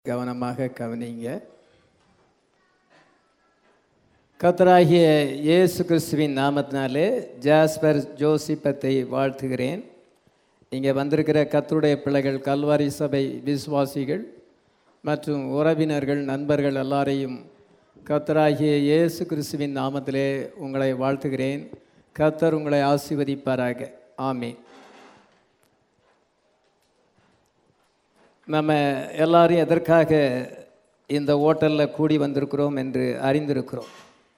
கவனமாக கவனிங்க கத்தராகிய இயேசு கிறிஸ்துவின் நாமத்தினாலே ஜாஸ்பர் ஜோசிப்பத்தை வாழ்த்துகிறேன் இங்கே வந்திருக்கிற கத்தருடைய பிள்ளைகள் கல்வாரி சபை விசுவாசிகள் மற்றும் உறவினர்கள் நண்பர்கள் எல்லாரையும் கத்தராகிய இயேசு கிறிஸ்துவின் நாமத்திலே உங்களை வாழ்த்துகிறேன் கத்தர் உங்களை ஆசீர்வதிப்பாராக ஆமீன் நம்ம எல்லாரும் எதற்காக இந்த ஓட்டலில் கூடி வந்திருக்கிறோம் என்று அறிந்திருக்கிறோம்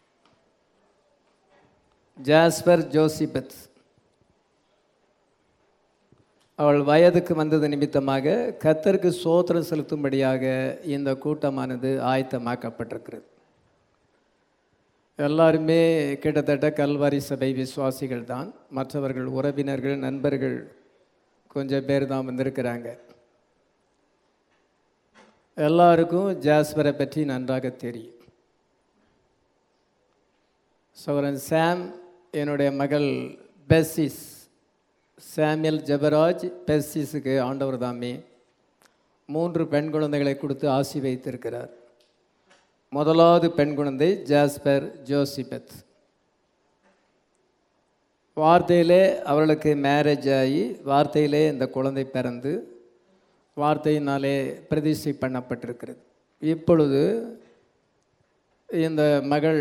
ஜாஸ்பர் ஜோசிபத் அவள் வயதுக்கு வந்தது நிமித்தமாக கத்தருக்கு சோத்திரம் செலுத்தும்படியாக இந்த கூட்டமானது ஆயத்தமாக்கப்பட்டிருக்கிறது எல்லாருமே கிட்டத்தட்ட கல்வாரி சபை விசுவாசிகள் தான் மற்றவர்கள் உறவினர்கள் நண்பர்கள் கொஞ்சம் பேர் தான் வந்திருக்கிறாங்க எல்லாருக்கும் ஜாஸ்பரை பற்றி நன்றாக தெரியும் சோரன் சாம் என்னுடைய மகள் பெஸ்ஸிஸ் சாமியல் ஜபராஜ் பெஸ்ஸிஸுக்கு ஆண்டவர் தாமே மூன்று பெண் குழந்தைகளை கொடுத்து ஆசி வைத்திருக்கிறார் முதலாவது பெண் குழந்தை ஜாஸ்பர் ஜோசிபத் வார்த்தையிலே அவர்களுக்கு மேரேஜ் ஆகி வார்த்தையிலே இந்த குழந்தை பிறந்து வார்த்தையினாலே பிரதிஷ்டை பண்ணப்பட்டிருக்கிறது இப்பொழுது இந்த மகள்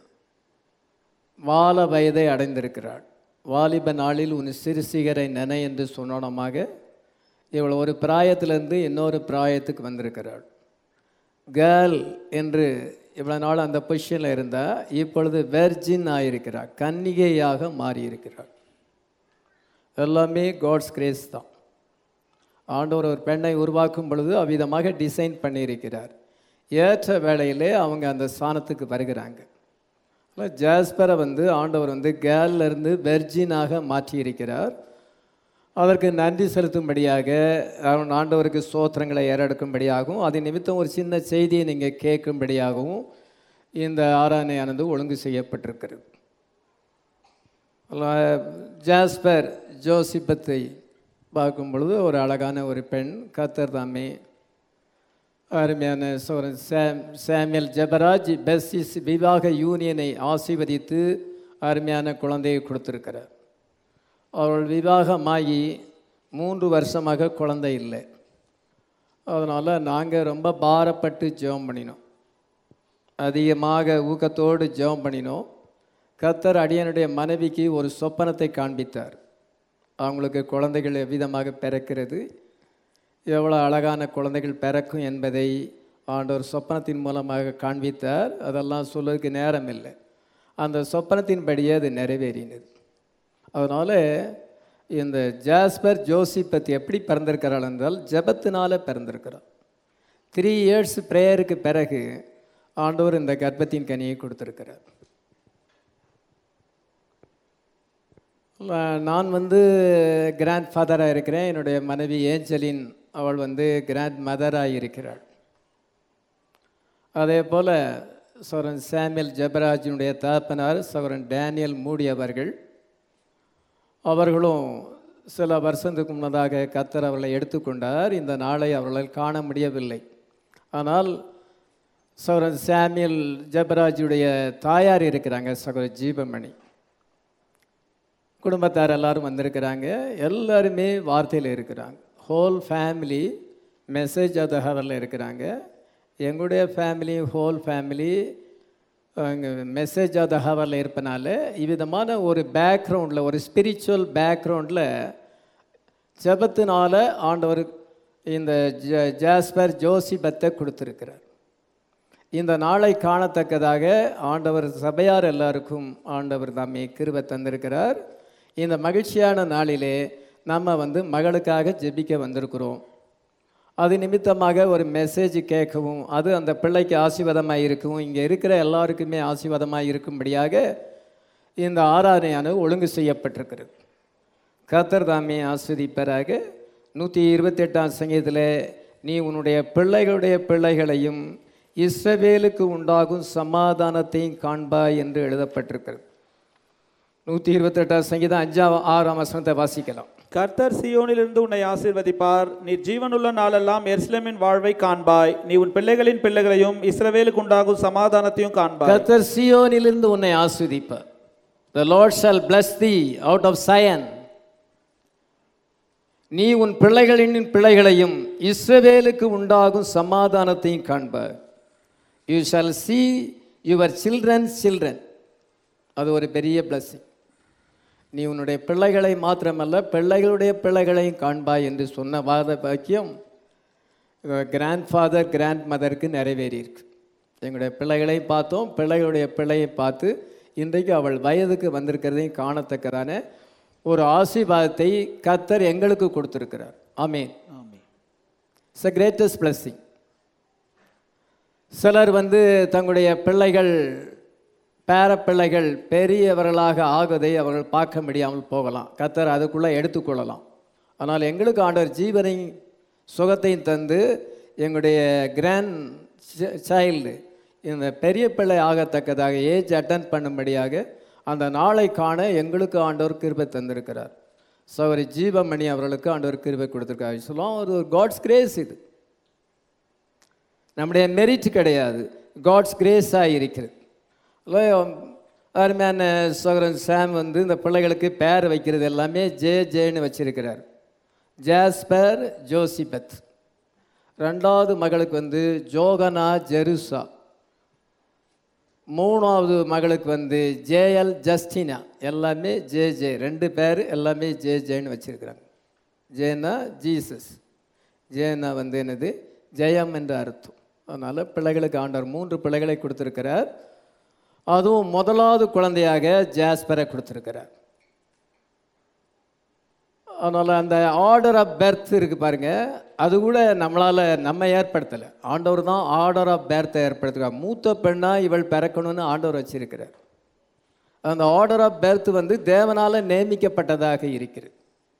வால வயதை அடைந்திருக்கிறாள் வாலிப நாளில் உன் சிறுசிகரை நினை என்று சொன்னோனமாக இவள் ஒரு பிராயத்திலிருந்து இன்னொரு பிராயத்துக்கு வந்திருக்கிறாள் கேர்ள் என்று இவ்வளோ நாள் அந்த பொசிஷனில் இருந்தால் இப்பொழுது வெர்ஜின் ஆகியிருக்கிறாள் கன்னிகையாக மாறியிருக்கிறாள் எல்லாமே காட்ஸ் கிரேஸ் தான் ஆண்டவர் ஒரு பெண்ணை உருவாக்கும் பொழுது அவ்விதமாக டிசைன் பண்ணியிருக்கிறார் ஏற்ற வேளையிலே அவங்க அந்த ஸ்தானத்துக்கு வருகிறாங்க ஜாஸ்பரை வந்து ஆண்டவர் வந்து கேர்லேருந்து வெர்ஜினாக மாற்றியிருக்கிறார் அதற்கு நன்றி செலுத்தும்படியாக அவன் ஆண்டவருக்கு சோத்திரங்களை ஏறெடுக்கும்படியாகவும் அது நிமித்தம் ஒரு சின்ன செய்தியை நீங்கள் கேட்கும்படியாகவும் இந்த ஆராதனையானது ஒழுங்கு செய்யப்பட்டிருக்கிறது ஜாஸ்பர் ஜோசிபத்தை பார்க்கும் பொழுது ஒரு அழகான ஒரு பெண் கத்தர் தாமே அருமையான சோரன் சாம் சாமியல் ஜபராஜ் பெஸ்ஸிஸ் விவாக யூனியனை ஆசீர்வதித்து அருமையான குழந்தையை கொடுத்துருக்கிறார் அவள் விவாகமாகி மூன்று வருஷமாக குழந்தை இல்லை அதனால் நாங்கள் ரொம்ப பாரப்பட்டு ஜெபம் பண்ணினோம் அதிகமாக ஊக்கத்தோடு ஜெபம் பண்ணினோம் கத்தர் அடியனுடைய மனைவிக்கு ஒரு சொப்பனத்தை காண்பித்தார் அவங்களுக்கு குழந்தைகள் எவ்விதமாக பிறக்கிறது எவ்வளோ அழகான குழந்தைகள் பிறக்கும் என்பதை ஆண்டவர் சொப்பனத்தின் மூலமாக காண்பித்தார் அதெல்லாம் சொல்வதற்கு நேரம் இல்லை அந்த சொப்பனத்தின்படியே அது நிறைவேறினது அதனால் இந்த ஜாஸ்பர் ஜோசிபத் எப்படி பிறந்திருக்கிறாள் என்றால் ஜபத்தினால பிறந்திருக்கிறாள் த்ரீ இயர்ஸ் ப்ரேயருக்கு பிறகு ஆண்டவர் இந்த கர்ப்பத்தின் கனியை கொடுத்துருக்கிறார் நான் வந்து கிராண்ட் ஃபாதராக இருக்கிறேன் என்னுடைய மனைவி ஏஞ்சலின் அவள் வந்து கிராண்ட் மதராக இருக்கிறாள் அதே போல் சோரன் சாமியல் ஜபராஜினுடைய தகப்பனார் சோரன் டேனியல் மூடி அவர்கள் அவர்களும் சில வருஷத்துக்கு முன்னதாக கத்தர் அவர்களை எடுத்துக்கொண்டார் இந்த நாளை அவர்களால் காண முடியவில்லை ஆனால் சோரன் சாமியல் ஜபராஜுடைய தாயார் இருக்கிறாங்க சகோதர ஜீபமணி குடும்பத்தார் எல்லாரும் வந்திருக்கிறாங்க எல்லாருமே வார்த்தையில் இருக்கிறாங்க whole family message of the ஹவரில் இருக்கிறாங்க எங்களுடைய family whole family message of the ஹவரில் இருப்பனால இவ்விதமான ஒரு பேக்ரவுண்டில் ஒரு ஸ்பிரிச்சுவல் பேக்ரவுண்டில் ஜபத்தினால ஆண்டவர் இந்த ஜ ஜாஸ்பர் ஜோசிபத்தை கொடுத்துருக்கிறார் இந்த நாளை காணத்தக்கதாக ஆண்டவர் சபையார் எல்லாருக்கும் ஆண்டவர் தாமே கிருபை தந்திருக்கிறார் இந்த மகிழ்ச்சியான நாளிலே நம்ம வந்து மகளுக்காக ஜெபிக்க வந்திருக்கிறோம் அது நிமித்தமாக ஒரு மெசேஜ் கேட்கவும் அது அந்த பிள்ளைக்கு ஆசீர்வாதமாக இருக்கவும் இங்கே இருக்கிற எல்லாருக்குமே ஆசீர்வாதமாக இருக்கும்படியாக இந்த ஆராதனையானது ஒழுங்கு செய்யப்பட்டிருக்கிறது கத்தர் தாமே ஆஸ்வதிப்பராக நூற்றி இருபத்தெட்டாம் சங்கீதத்தில் நீ உன்னுடைய பிள்ளைகளுடைய பிள்ளைகளையும் இஸ்ரவேலுக்கு உண்டாகும் சமாதானத்தையும் காண்பாய் என்று எழுதப்பட்டிருக்கிறது நூற்றி இருபத்தெட்டாம் சங்கீதம் அஞ்சாம் ஆறாம் வசனத்தை வாசிக்கலாம் கர்த்தர் சீயோனிலிருந்து உன்னை ஆசீர்வதிப்பார் நீ ஜீவனுள்ள நாளெல்லாம் எருசலேமின் வாழ்வை காண்பாய் நீ உன் பிள்ளைகளின் பிள்ளைகளையும் இஸ்ரவேலுக்கு உண்டாகும் சமாதானத்தையும் காண்பாய் கர்த்தர் சியோனிலிருந்து உன்னை ஆஸ்வதிப்பார் the Lord shall bless thee out of Zion நீ உன் பிள்ளைகளின் பிள்ளைகளையும் இஸ்ரவேலுக்கு உண்டாகும் சமாதானத்தையும் காண்பார் you shall see your children children அது ஒரு பெரிய blessing நீ உன்னுடைய பிள்ளைகளை மாத்திரமல்ல பிள்ளைகளுடைய பிள்ளைகளையும் காண்பாய் என்று சொன்ன வாத பாக்கியம் கிராண்ட் ஃபாதர் கிராண்ட் மதருக்கு நிறைவேறியிருக்கு எங்களுடைய பிள்ளைகளையும் பார்த்தோம் பிள்ளைகளுடைய பிள்ளையை பார்த்து இன்றைக்கு அவள் வயதுக்கு வந்திருக்கிறதையும் காணத்தக்கதான ஒரு ஆசீர்வாதத்தை கத்தர் எங்களுக்கு கொடுத்திருக்கிறார் ஆமீன் இட்ஸ் அ கிரேட்டஸ்ட் blessing சிலர் வந்து தங்களுடைய பிள்ளைகள் பேர பிள்ளைகள் பெரியவர்களாக ஆகுவதை அவர்கள் பார்க்க முடியாமல் போகலாம் கத்தர் அதுக்குள்ளே எடுத்துக்கொள்ளலாம் ஆனால் எங்களுக்கு ஆண்டவர் ஜீவனையும் சுகத்தையும் தந்து எங்களுடைய கிராண்ட் சைல்டு இந்த பெரிய பிள்ளை ஆகத்தக்கதாக ஏஜ் அட்டன் பண்ணும்படியாக அந்த நாளை காண எங்களுக்கு ஆண்டவர் கிருபை தந்திருக்கிறார் சௌரி ஜீவமணி அவர்களுக்கு ஆண்டவர் கிருபை கொடுத்துருக்காரு சொல்லுவோம் ஒரு காட்ஸ் கிரேஸ் இது நம்முடைய மெரிட் கிடையாது காட்ஸ் கிரேஸாக இருக்கிறது அருமையான சோகரன் சாம் வந்து இந்த பிள்ளைகளுக்கு பேர் வைக்கிறது எல்லாமே ஜே ஜேன்னு வச்சிருக்கிறார் ஜாஸ்பர் ஜோசிபத் ரெண்டாவது மகளுக்கு வந்து ஜோகனா ஜெருசா மூணாவது மகளுக்கு வந்து ஜேஎல் ஜஸ்டினா எல்லாமே ஜே ஜே ரெண்டு பேர் எல்லாமே ஜே ஜேன்னு வச்சிருக்கிறாங்க ஜேனா ஜீசஸ் ஜேனா வந்து என்னது ஜெயம் என்ற அர்த்தம் அதனால் பிள்ளைகளுக்கு ஆண்டவர் மூன்று பிள்ளைகளை கொடுத்துருக்கிறார் அதுவும் முதலாவது குழந்தையாக ஜாஸ்பரை கொடுத்துருக்கிறார் அதனால் அந்த ஆர்டர் ஆஃப் பெர்த் இருக்குது பாருங்கள் அது கூட நம்மளால் நம்ம ஏற்படுத்தலை ஆண்டவர் தான் ஆர்டர் ஆஃப் பெர்த்தை ஏற்படுத்துகிறார் மூத்த பெண்ணாக இவள் பிறக்கணும்னு ஆண்டவர் வச்சிருக்கிறார் அந்த ஆர்டர் ஆஃப் பெர்த் வந்து தேவனால் நியமிக்கப்பட்டதாக இருக்கிறது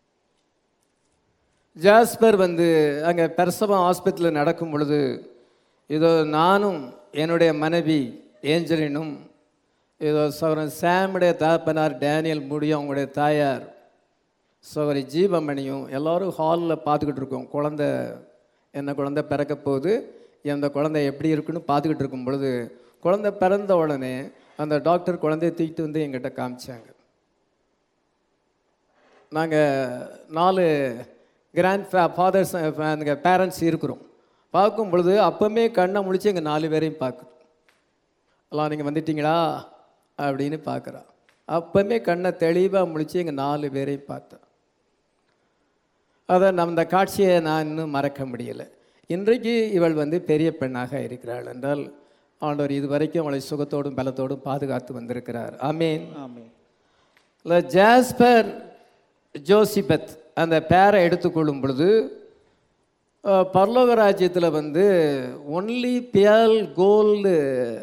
ஜாஸ்பர் வந்து அங்கே பிரசவம் ஆஸ்பத்திரியில் நடக்கும் பொழுது இதோ நானும் என்னுடைய மனைவி ஏஞ்சலினும் இதோ சௌரன் சாமுடைய தாப்பனார் டேனியல் முடியும் அவங்களுடைய தாயார் சௌரி ஜீவமணியும் எல்லோரும் ஹாலில் பார்த்துக்கிட்டு இருக்கோம் குழந்த என்ன குழந்தை பிறக்க போகுது அந்த குழந்தை எப்படி இருக்குன்னு பார்த்துக்கிட்டு இருக்கும் பொழுது குழந்தை பிறந்த உடனே அந்த டாக்டர் குழந்தைய தூக்கிட்டு வந்து எங்கிட்ட காமிச்சாங்க நாங்கள் நாலு கிராண்ட் ஃபே ஃபாதர்ஸ் அந்த பேரண்ட்ஸ் இருக்கிறோம் பார்க்கும் பொழுது அப்போமே கண்ணை முழிச்சு எங்கள் நாலு பேரையும் பார்க்குறோம் எல்லாம் நீங்கள் வந்துட்டீங்களா அப்படின்னு பார்க்குறா அப்போமே கண்ணை தெளிவாக முழிச்சு எங்கள் நாலு பேரையும் பார்த்தேன் அதை நம்ம இந்த காட்சியை நான் இன்னும் மறக்க முடியலை இன்றைக்கு இவள் வந்து பெரிய பெண்ணாக இருக்கிறாள் என்றால் ஆண்டவர் இது வரைக்கும் அவளை சுகத்தோடும் பலத்தோடும் பாதுகாத்து வந்திருக்கிறார் ஆமீன் ஆமென் இல்லை ஜாஸ்பர் ஜோசிபத் அந்த பேரை எடுத்துக்கொள்ளும் பொழுது அஹ், பரலோக ராஜ்யத்தில் வந்து ஒன்லி பியல் கோல்டு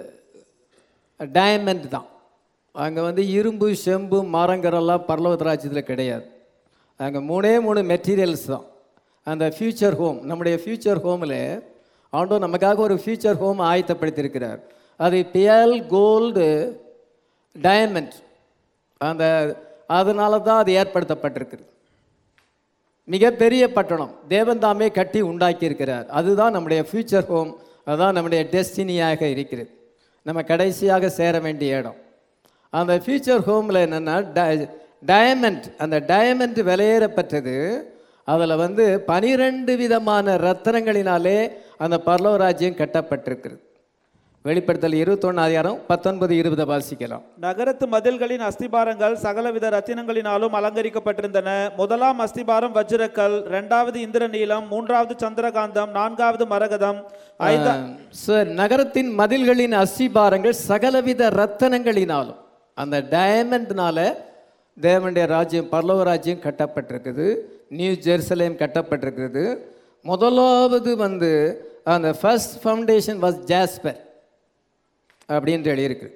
டைமண்ட் தான் அங்கே வந்து இரும்பு செம்பு மரங்கரெல்லாம் பரலோக ராஜ்யத்தில் கிடையாது அங்கே மூணே மூணு மெட்டீரியல்ஸ் தான் அந்த ஃப்யூச்சர் ஹோம் நம்முடைய ஃப்யூச்சர் ஹோமில் ஆண்டோ நமக்காக ஒரு ஃப்யூச்சர் ஹோம் ஆயத்தப்படுத்தியிருக்கிறார் அது பியல் கோல்டு டயமண்ட் அந்த அதனால தான் அது ஏற்படுத்தப்பட்டிருக்குது மிகப்பெரிய பட்டணம் தேவன் தாமே கட்டி உண்டாக்கியிருக்கிறார் அதுதான் நம்முடைய ஃப்யூச்சர் ஹோம் அதுதான் நம்முடைய டெஸ்டினியாக இருக்கிறது நம்ம கடைசியாக சேர வேண்டிய இடம் அந்த ஃப்யூச்சர் ஹோமில் என்னென்னா டயமண்ட் அந்த டயமண்ட் விலையேறப்பட்டது அதில் வந்து பனிரெண்டு விதமான ரத்தனங்களினாலே அந்த பரலோக ராஜ்யம் கட்டப்பட்டிருக்கிறது வெளிப்படுத்தல் இருபத்தொன்னு அதிகாரம் பத்தொன்பது இருபதை வாசிக்கலாம் நகரத்து மதில்களின் அஸ்திபாரங்கள் சகலவித ரத்தினங்களினாலும் அலங்கரிக்கப்பட்டிருந்தன முதலாம் அஸ்திபாரம் வஜ்ரக்கல் இரண்டாவது இந்திரநீலம் மூன்றாவது சந்திரகாந்தம் நான்காவது மரகதம் ஐந்தா சார் நகரத்தின் மதில்களின் அஸ்திபாரங்கள் சகலவித ரத்தனங்களினாலும் அந்த டயமண்ட்னால தேவனுடைய ராஜ்யம் பரலோக ராஜ்யம் கட்டப்பட்டிருக்குது நியூ ஜெருசலேம் கட்டப்பட்டிருக்கிறது முதலாவது வந்து அந்த ஃபர்ஸ்ட் ஃபவுண்டேஷன் வாஸ் ஜாஸ்பர் அப்படின்ட்டு எழுதியிருக்கு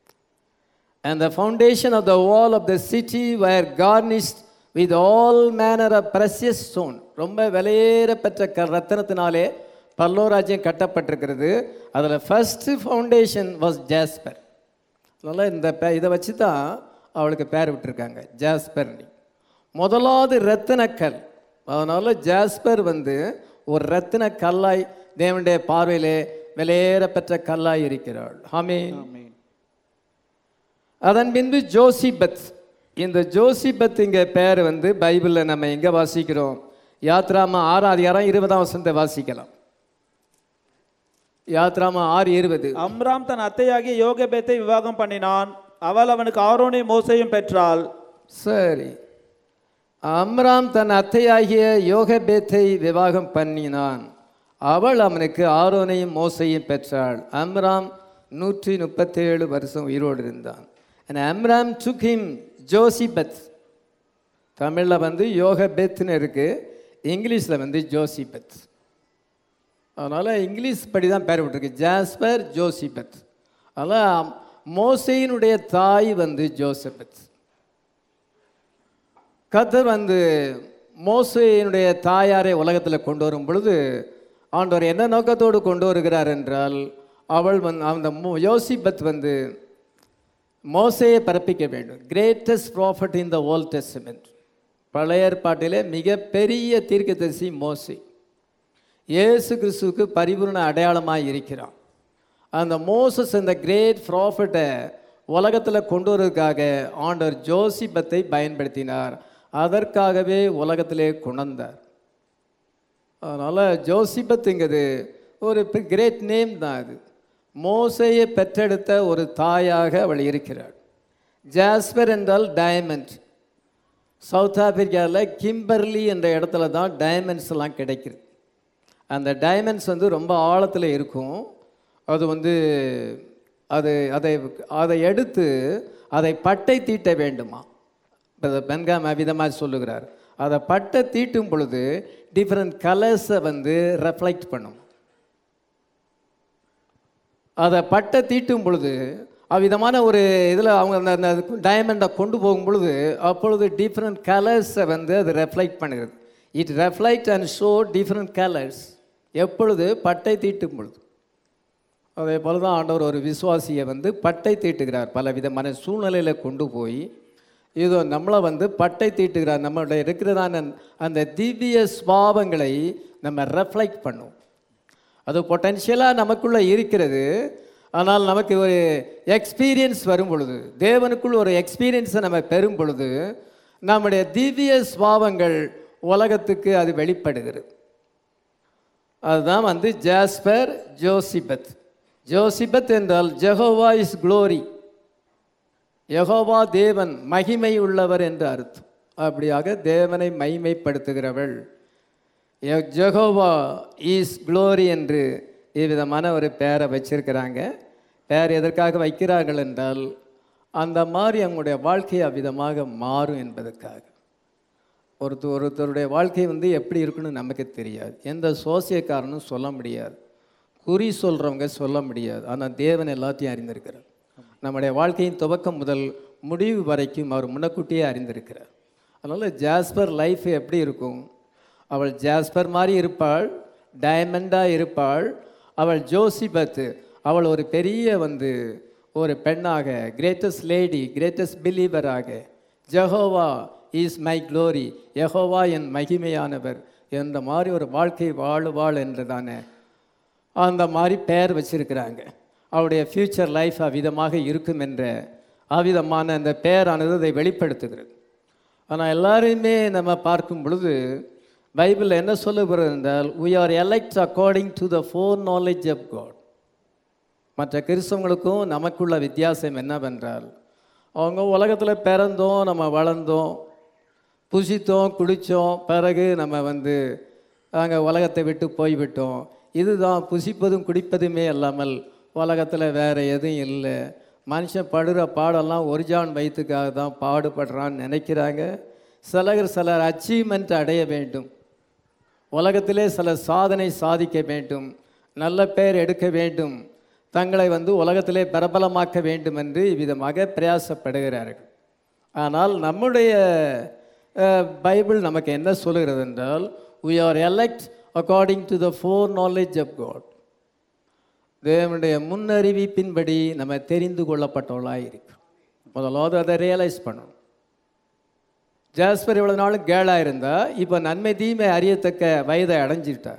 And the foundation of the wall of the city were garnished with all manner of precious stone. ரொம்ப விலையேறப்பெற்ற க ரத்தனத்தினாலே பல்லோராஜ்யம் கட்டப்பட்டிருக்கிறது அதில் ஃபஸ்ட்டு ஃபவுண்டேஷன் வாஸ் ஜாஸ்பர் அதனால் இந்த பே இதை வச்சு தான் அவளுக்கு பேர் விட்டுருக்காங்க ஜாஸ்பர்னி முதலாவது ரத்தினக்கல் அதனால் ஜாஸ்பர் வந்து ஒரு ரத்தின கல்லாய் தேவனுடைய பார்வையிலே விலையேறப்பெற்ற கல்லாய் இருக்கிறாள் ஆமென் ஆமென். அதன் பின்பு ஜோசிபத் இந்த ஜோசிபத் இங்க பேர் வந்து பைபிளில் நம்ம எங்க வாசிக்கிறோம் யாத்ராமா ஆறாம் அதிகாரம் இருபதாம் வசனத்தை வாசிக்கலாம் யாத்ராமா ஆறு இருபது அம்ராம் தன் அத்தையாகிய யோகபேத்தை விவாகம் பண்ணினான் அவள் அவனுக்கு ஆரோனை மோசையும் பெற்றாள் சரி அம்ராம் தன் அத்தையாகிய யோகபேத்தை விவாகம் பண்ணினான் அவள் அவனுக்கு ஆரோனையும் மோசையும் பெற்றாள் அம்ராம் நூற்றி முப்பத்தேழு வருஷம் உயிரோடு இருந்தான் and Amram took him Jochebed தமிழில் வந்து யோகபெத்னு இருக்கு இங்கிலீஷில் வந்து ஜோசிபத் அதனால் இங்கிலீஷ் படி தான் பேர் விட்டுருக்கு ஜாஸ்பர் ஜோசிபத் அதனால் மோசையினுடைய தாய் வந்து ஜோசபத் கத்தர் வந்து மோசையினுடைய தாயாரை உலகத்தில் கொண்டு வரும் பொழுது ஆண்டவர் என்ன நோக்கத்தோடு கொண்டு வருகிறார் என்றால் அவள் வந்து அந்த மோ- யோசிபத் வந்து மோசையை பிறப்பிக்க வேண்டும் greatest prophet in the Old Testament பழைய ஏற்பாட்டிலே மிகப்பெரிய தீர்க்கதரிசி மோசே இயேசு கிறிஸ்துவுக்கு பரிபூர்ண அடையாளமாக இருக்கிறான் அந்த மோசஸ் அந்த கிரேட் ப்ராஃபிட்டை உலகத்தில் கொண்டு வரதுக்காக ஆண்டவர் ஜோசிபத்தை பயன்படுத்தினார் அதற்காகவே உலகத்திலே கொண்டாந்தார் அதனால் ஜோசிபத்துங்கிறது ஒரு கிரேட் நேம் தான் அது மோசையை பெற்றெடுத்த ஒரு தாயாக அவள் இருக்கிறாள் ஜாஸ்பர் என்றால் டயமண்ட் சவுத் ஆப்பிரிக்காவில் கிம்பர்லி என்ற இடத்துல தான் டைமண்ட்ஸ் எல்லாம் கிடைக்குது அந்த டைமண்ட்ஸ் வந்து ரொம்ப ஆழத்தில் இருக்கும் அது வந்து அது அதை அதை எடுத்து அதை பட்டை தீட்ட வேண்டுமா இப்போ பென்காம் அவ்விதமாக சொல்லுகிறார் அதை பட்டை தீட்டும் பொழுது டிஃப்ரெண்ட் கலர்ஸை வந்து ரெஃப்ளெக்ட் பண்ணும் அதை பட்டை தீட்டும் பொழுது அவ்விதமான ஒரு இதில் அவங்க அந்த அந்த டைமண்டை கொண்டு போகும் பொழுது அப்பொழுது டிஃப்ரெண்ட் கலர்ஸை வந்து அது ரெஃப்ளெக்ட் பண்ணுகிறது it reflect and show different colours எப்பொழுது பட்டை தீட்டும் பொழுது அதே போல தான் ஆண்டவர் ஒரு விசுவாசியை வந்து பட்டை தீட்டுகிறார் பல விதமான சூழ்நிலையில் கொண்டு போய் இதோ நம்மளை வந்து பட்டை தீட்டுகிறார் நம்மளுடைய இருக்கிறதான அந்த திவ்ய ஸ்வாவங்களை நம்ம ரெஃப்ளெக்ட் பண்ணும் அது பொட்டென்ஷியலாக நமக்குள்ளே இருக்கிறது ஆனால் நமக்கு ஒரு எக்ஸ்பீரியன்ஸ் வரும் பொழுது தேவனுக்குள் ஒரு எக்ஸ்பீரியன்ஸை நம்ம பெறும் பொழுது நம்முடைய திவ்ய ஸ்வாவங்கள் உலகத்துக்கு அது வெளிப்படுகிறது அதுதான் வந்து ஜாஸ்பர் ஜோசிபத் ஜோசிபத் என்றால் ஜெகோவா இஸ் க்ளோரி யெகோவா தேவன் மகிமை உள்ளவர் என்று அர்த்தம் அப்படியாக தேவனை மகிமைப்படுத்துகிறவள் ய- ஜெகோவா இஸ் க்ளோரி என்று இவ்விதமான ஒரு பேரை வச்சிருக்கிறாங்க பேர் எதற்காக வைக்கிறார்கள் என்றால் அந்த மாதிரி அவங்களுடைய வாழ்க்கை அவ்விதமாக மாறும் என்பதற்காக ஒருத்தர் ஒருத்தருடைய வாழ்க்கை வந்து எப்படி இருக்குன்னு நமக்கு தெரியாது எந்த சோசியக்காரனும் சொல்ல முடியாது குறி சொல்கிறவங்க சொல்ல முடியாது ஆனால் தேவன் எல்லாத்தையும் அறிந்திருக்கிறார் நம்முடைய வாழ்க்கையின் துவக்கம் முதல் முடிவு வரைக்கும் அவர் முன்னக்கூட்டியே அறிந்திருக்கிறார் அதனால் ஜாஸ்பர் லைஃப் எப்படி இருக்கும் அவள் ஜாஸ்பர் மாதிரி இருப்பாள் டயமண்டாக இருப்பாள் அவள் ஜோசிபத்து அவள் ஒரு பெரிய வந்து ஒரு பெண்ணாக கிரேட்டஸ்ட் லேடி கிரேட்டஸ்ட் பிலீவராக Jehovah is my glory Jehovah என் மகிமையானவர் என்ற மாதிரி ஒரு வாழ்க்கை வாழுவாள் என்றதான அந்த மாதிரி பெயர் வச்சிருக்கிறாங்க அவருடைய ஃப்யூச்சர் லைஃப் அவ்விதமாக இருக்கும் என்ற அவ்விதமான அந்த பெயரானது அதை வெளிப்படுத்துகிறது ஆனால் எல்லாரையுமே நம்ம பார்க்கும் பொழுது பைபிளில் என்ன சொல்லுகிறது என்றால் we are elect according to the foreknowledge of God மற்ற கிறிஸ்தவங்களுக்கும் நமக்குள்ள வித்தியாசம் என்னவென்றால் அவங்க உலகத்தில் பிறந்தோம் நம்ம வளர்ந்தோம் புசித்தோம் குடித்தோம் பிறகு நம்ம வந்து அங்கே உலகத்தை விட்டு போய்விட்டோம் இதுதான் புசிப்பதும் குடிப்பதுமே அல்லாமல் உலகத்தில் வேறு எதுவும் இல்லை மனுஷன் படுற பாடெல்லாம் ஒரிஜான் வயிற்றுக்காக தான் பாடுபடுறான்னு நினைக்கிறாங்க சிலர் சிலர் அச்சீவ்மெண்ட் அடைய வேண்டும் உலகத்திலே சில சாதனை சாதிக்க வேண்டும் நல்ல பெயர் எடுக்க வேண்டும் தங்களை வந்து உலகத்திலே பிரபலமாக்க வேண்டும் என்று இவ்விதமாக பிரயாசப்படுகிறார்கள் ஆனால் நம்முடைய அஹ், பைபிள் நமக்கு என்ன சொல்லுகிறது என்றால் we are elect according to the foreknowledge of God தேவனுடைய முன்னறிவிப்பின்படி நம்ம தெரிந்து கொள்ளப்பட்டவர்களாக இருக்கிறோம் முதலாவது அதை ரியலைஸ் பண்ணணும் ஜாஸ்பர் இவ்வளோ நாளும் கேளாக இருந்தா இப்போ நன்மை தீமை அறியத்தக்க வயதை அடைஞ்சிட்டார்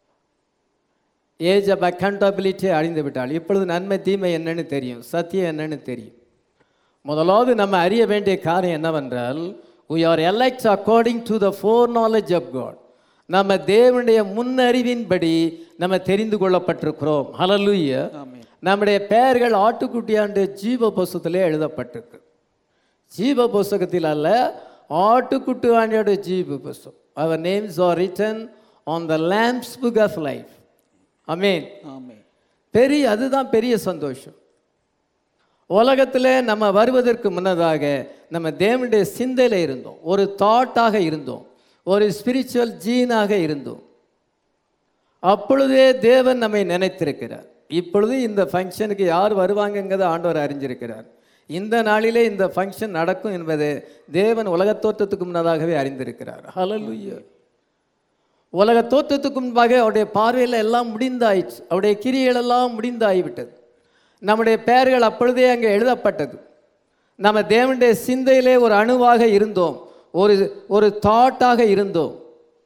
ஏஜ் ஆஃப் அக்கௌண்டபிலிட்டி அழிந்து விட்டாள் இப்பொழுது நன்மை தீமை என்னன்னு தெரியும் சத்தியம் என்னன்னு தெரியும் முதலாவது நம்ம அறிய வேண்டிய காரியம் என்னவென்றால் we are elect according to the foreknowledge of God நம்ம தேவனுடைய முன்னறிவின்படி நம்ம தெரிந்து கொள்ளப்பட்டிருக்கிறோம் ஹalleluya ஆமென் நம்முடைய பெயர்கள் ஆட்டுக்குட்டியாண்டு ஜீவ புஸ்தகத்திலே எழுதப்பட்டிருக்கு ஜீவ புஸ்தகத்தில் அல்ல ஆட்டுக்குட்டியாண்டியோட ஜீவ புஸ்தகம் அவர் names are written on the lamb's book of life அமீன் ஆமென் பெரிய அதுதான் பெரிய சந்தோஷம் உலகத்தில் நம்ம வருவதற்கு முன்னதாக நம்ம தேவனுடைய சிந்தையில் இருந்தோம் ஒரு தாட்டாக இருந்தோம் ஒரு ஸ்பிரிச்சுவல் ஜீனாக இருந்தோம் அப்பொழுதே தேவன் நம்மை நினைத்திருக்கிறார் இப்பொழுது இந்த ஃபங்க்ஷனுக்கு யார் வருவாங்கங்கிறத ஆண்டவர் அறிஞ்சிருக்கிறார் இந்த நாளிலே இந்த ஃபங்க்ஷன் நடக்கும் என்பதை தேவன் உலகத் தோற்றத்துக்கு முன்னதாகவே அறிந்திருக்கிறார் ஹalleluya உலக தோற்றத்துக்கு முன்பாக அவருடைய பார்வையில் எல்லாம் முடிந்தாயிற்று அவருடைய கிரியைகள் எல்லாம் முடிந்தாகிவிட்டது நம்முடைய பெயர்கள் அப்பொழுதே அங்கே எழுதப்பட்டது நம்ம தேவனுடைய சிந்தையிலே ஒரு அணுவாக இருந்தோம் ஒரு ஒரு தாட்டாக இருந்தோம்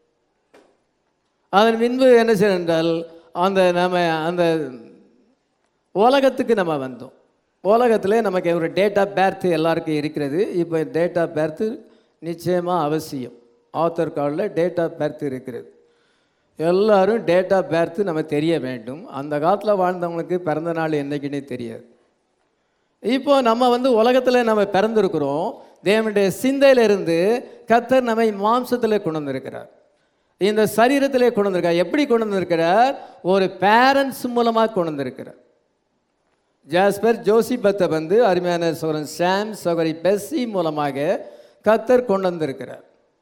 அதன் பின்பு என்ன செய்யணும் என்றால் அந்த நம்ம அந்த உலகத்துக்கு நம்ம வந்தோம் உலகத்தில் நமக்கு ஒரு டேட் ஆஃப் பேர்த் எல்லாருக்கும் இருக்கிறது இப்போ டேட் ஆஃப் பேர்த்து நிச்சயமாக அவசியம் ஆத்தர் கார்டில் டேட் ஆஃப் பேர்த் இருக்கிறது எல்லாரும் டேட் ஆஃப் பேர்த்து நம்ம தெரிய வேண்டும் அந்த காலத்தில் வாழ்ந்தவங்களுக்கு பிறந்த நாள் என்னைக்குன்னே தெரியாது இப்போ நம்ம வந்து உலகத்தில் நம்ம பிறந்திருக்கிறோம் தேவனுடைய சிந்தையிலிருந்து கத்தர் நம்மை மாம்சத்தில் கொண்டு வந்திருக்கிறார் இந்த சரீரத்திலே கொண்டு வந்திருக்கார் எப்படி கொண்டு வந்திருக்கிறார் ஒரு பேரண்ட்ஸ் மூலமாக கொண்டு வந்திருக்கிறார் ஜாஸ்பர் ஜோசிபத்தை வந்து அருமையான சோரன் சாம் சோகரி பெஸ்ஸி மூலமாக கத்தர் கொண்டு வந்திருக்கிறார்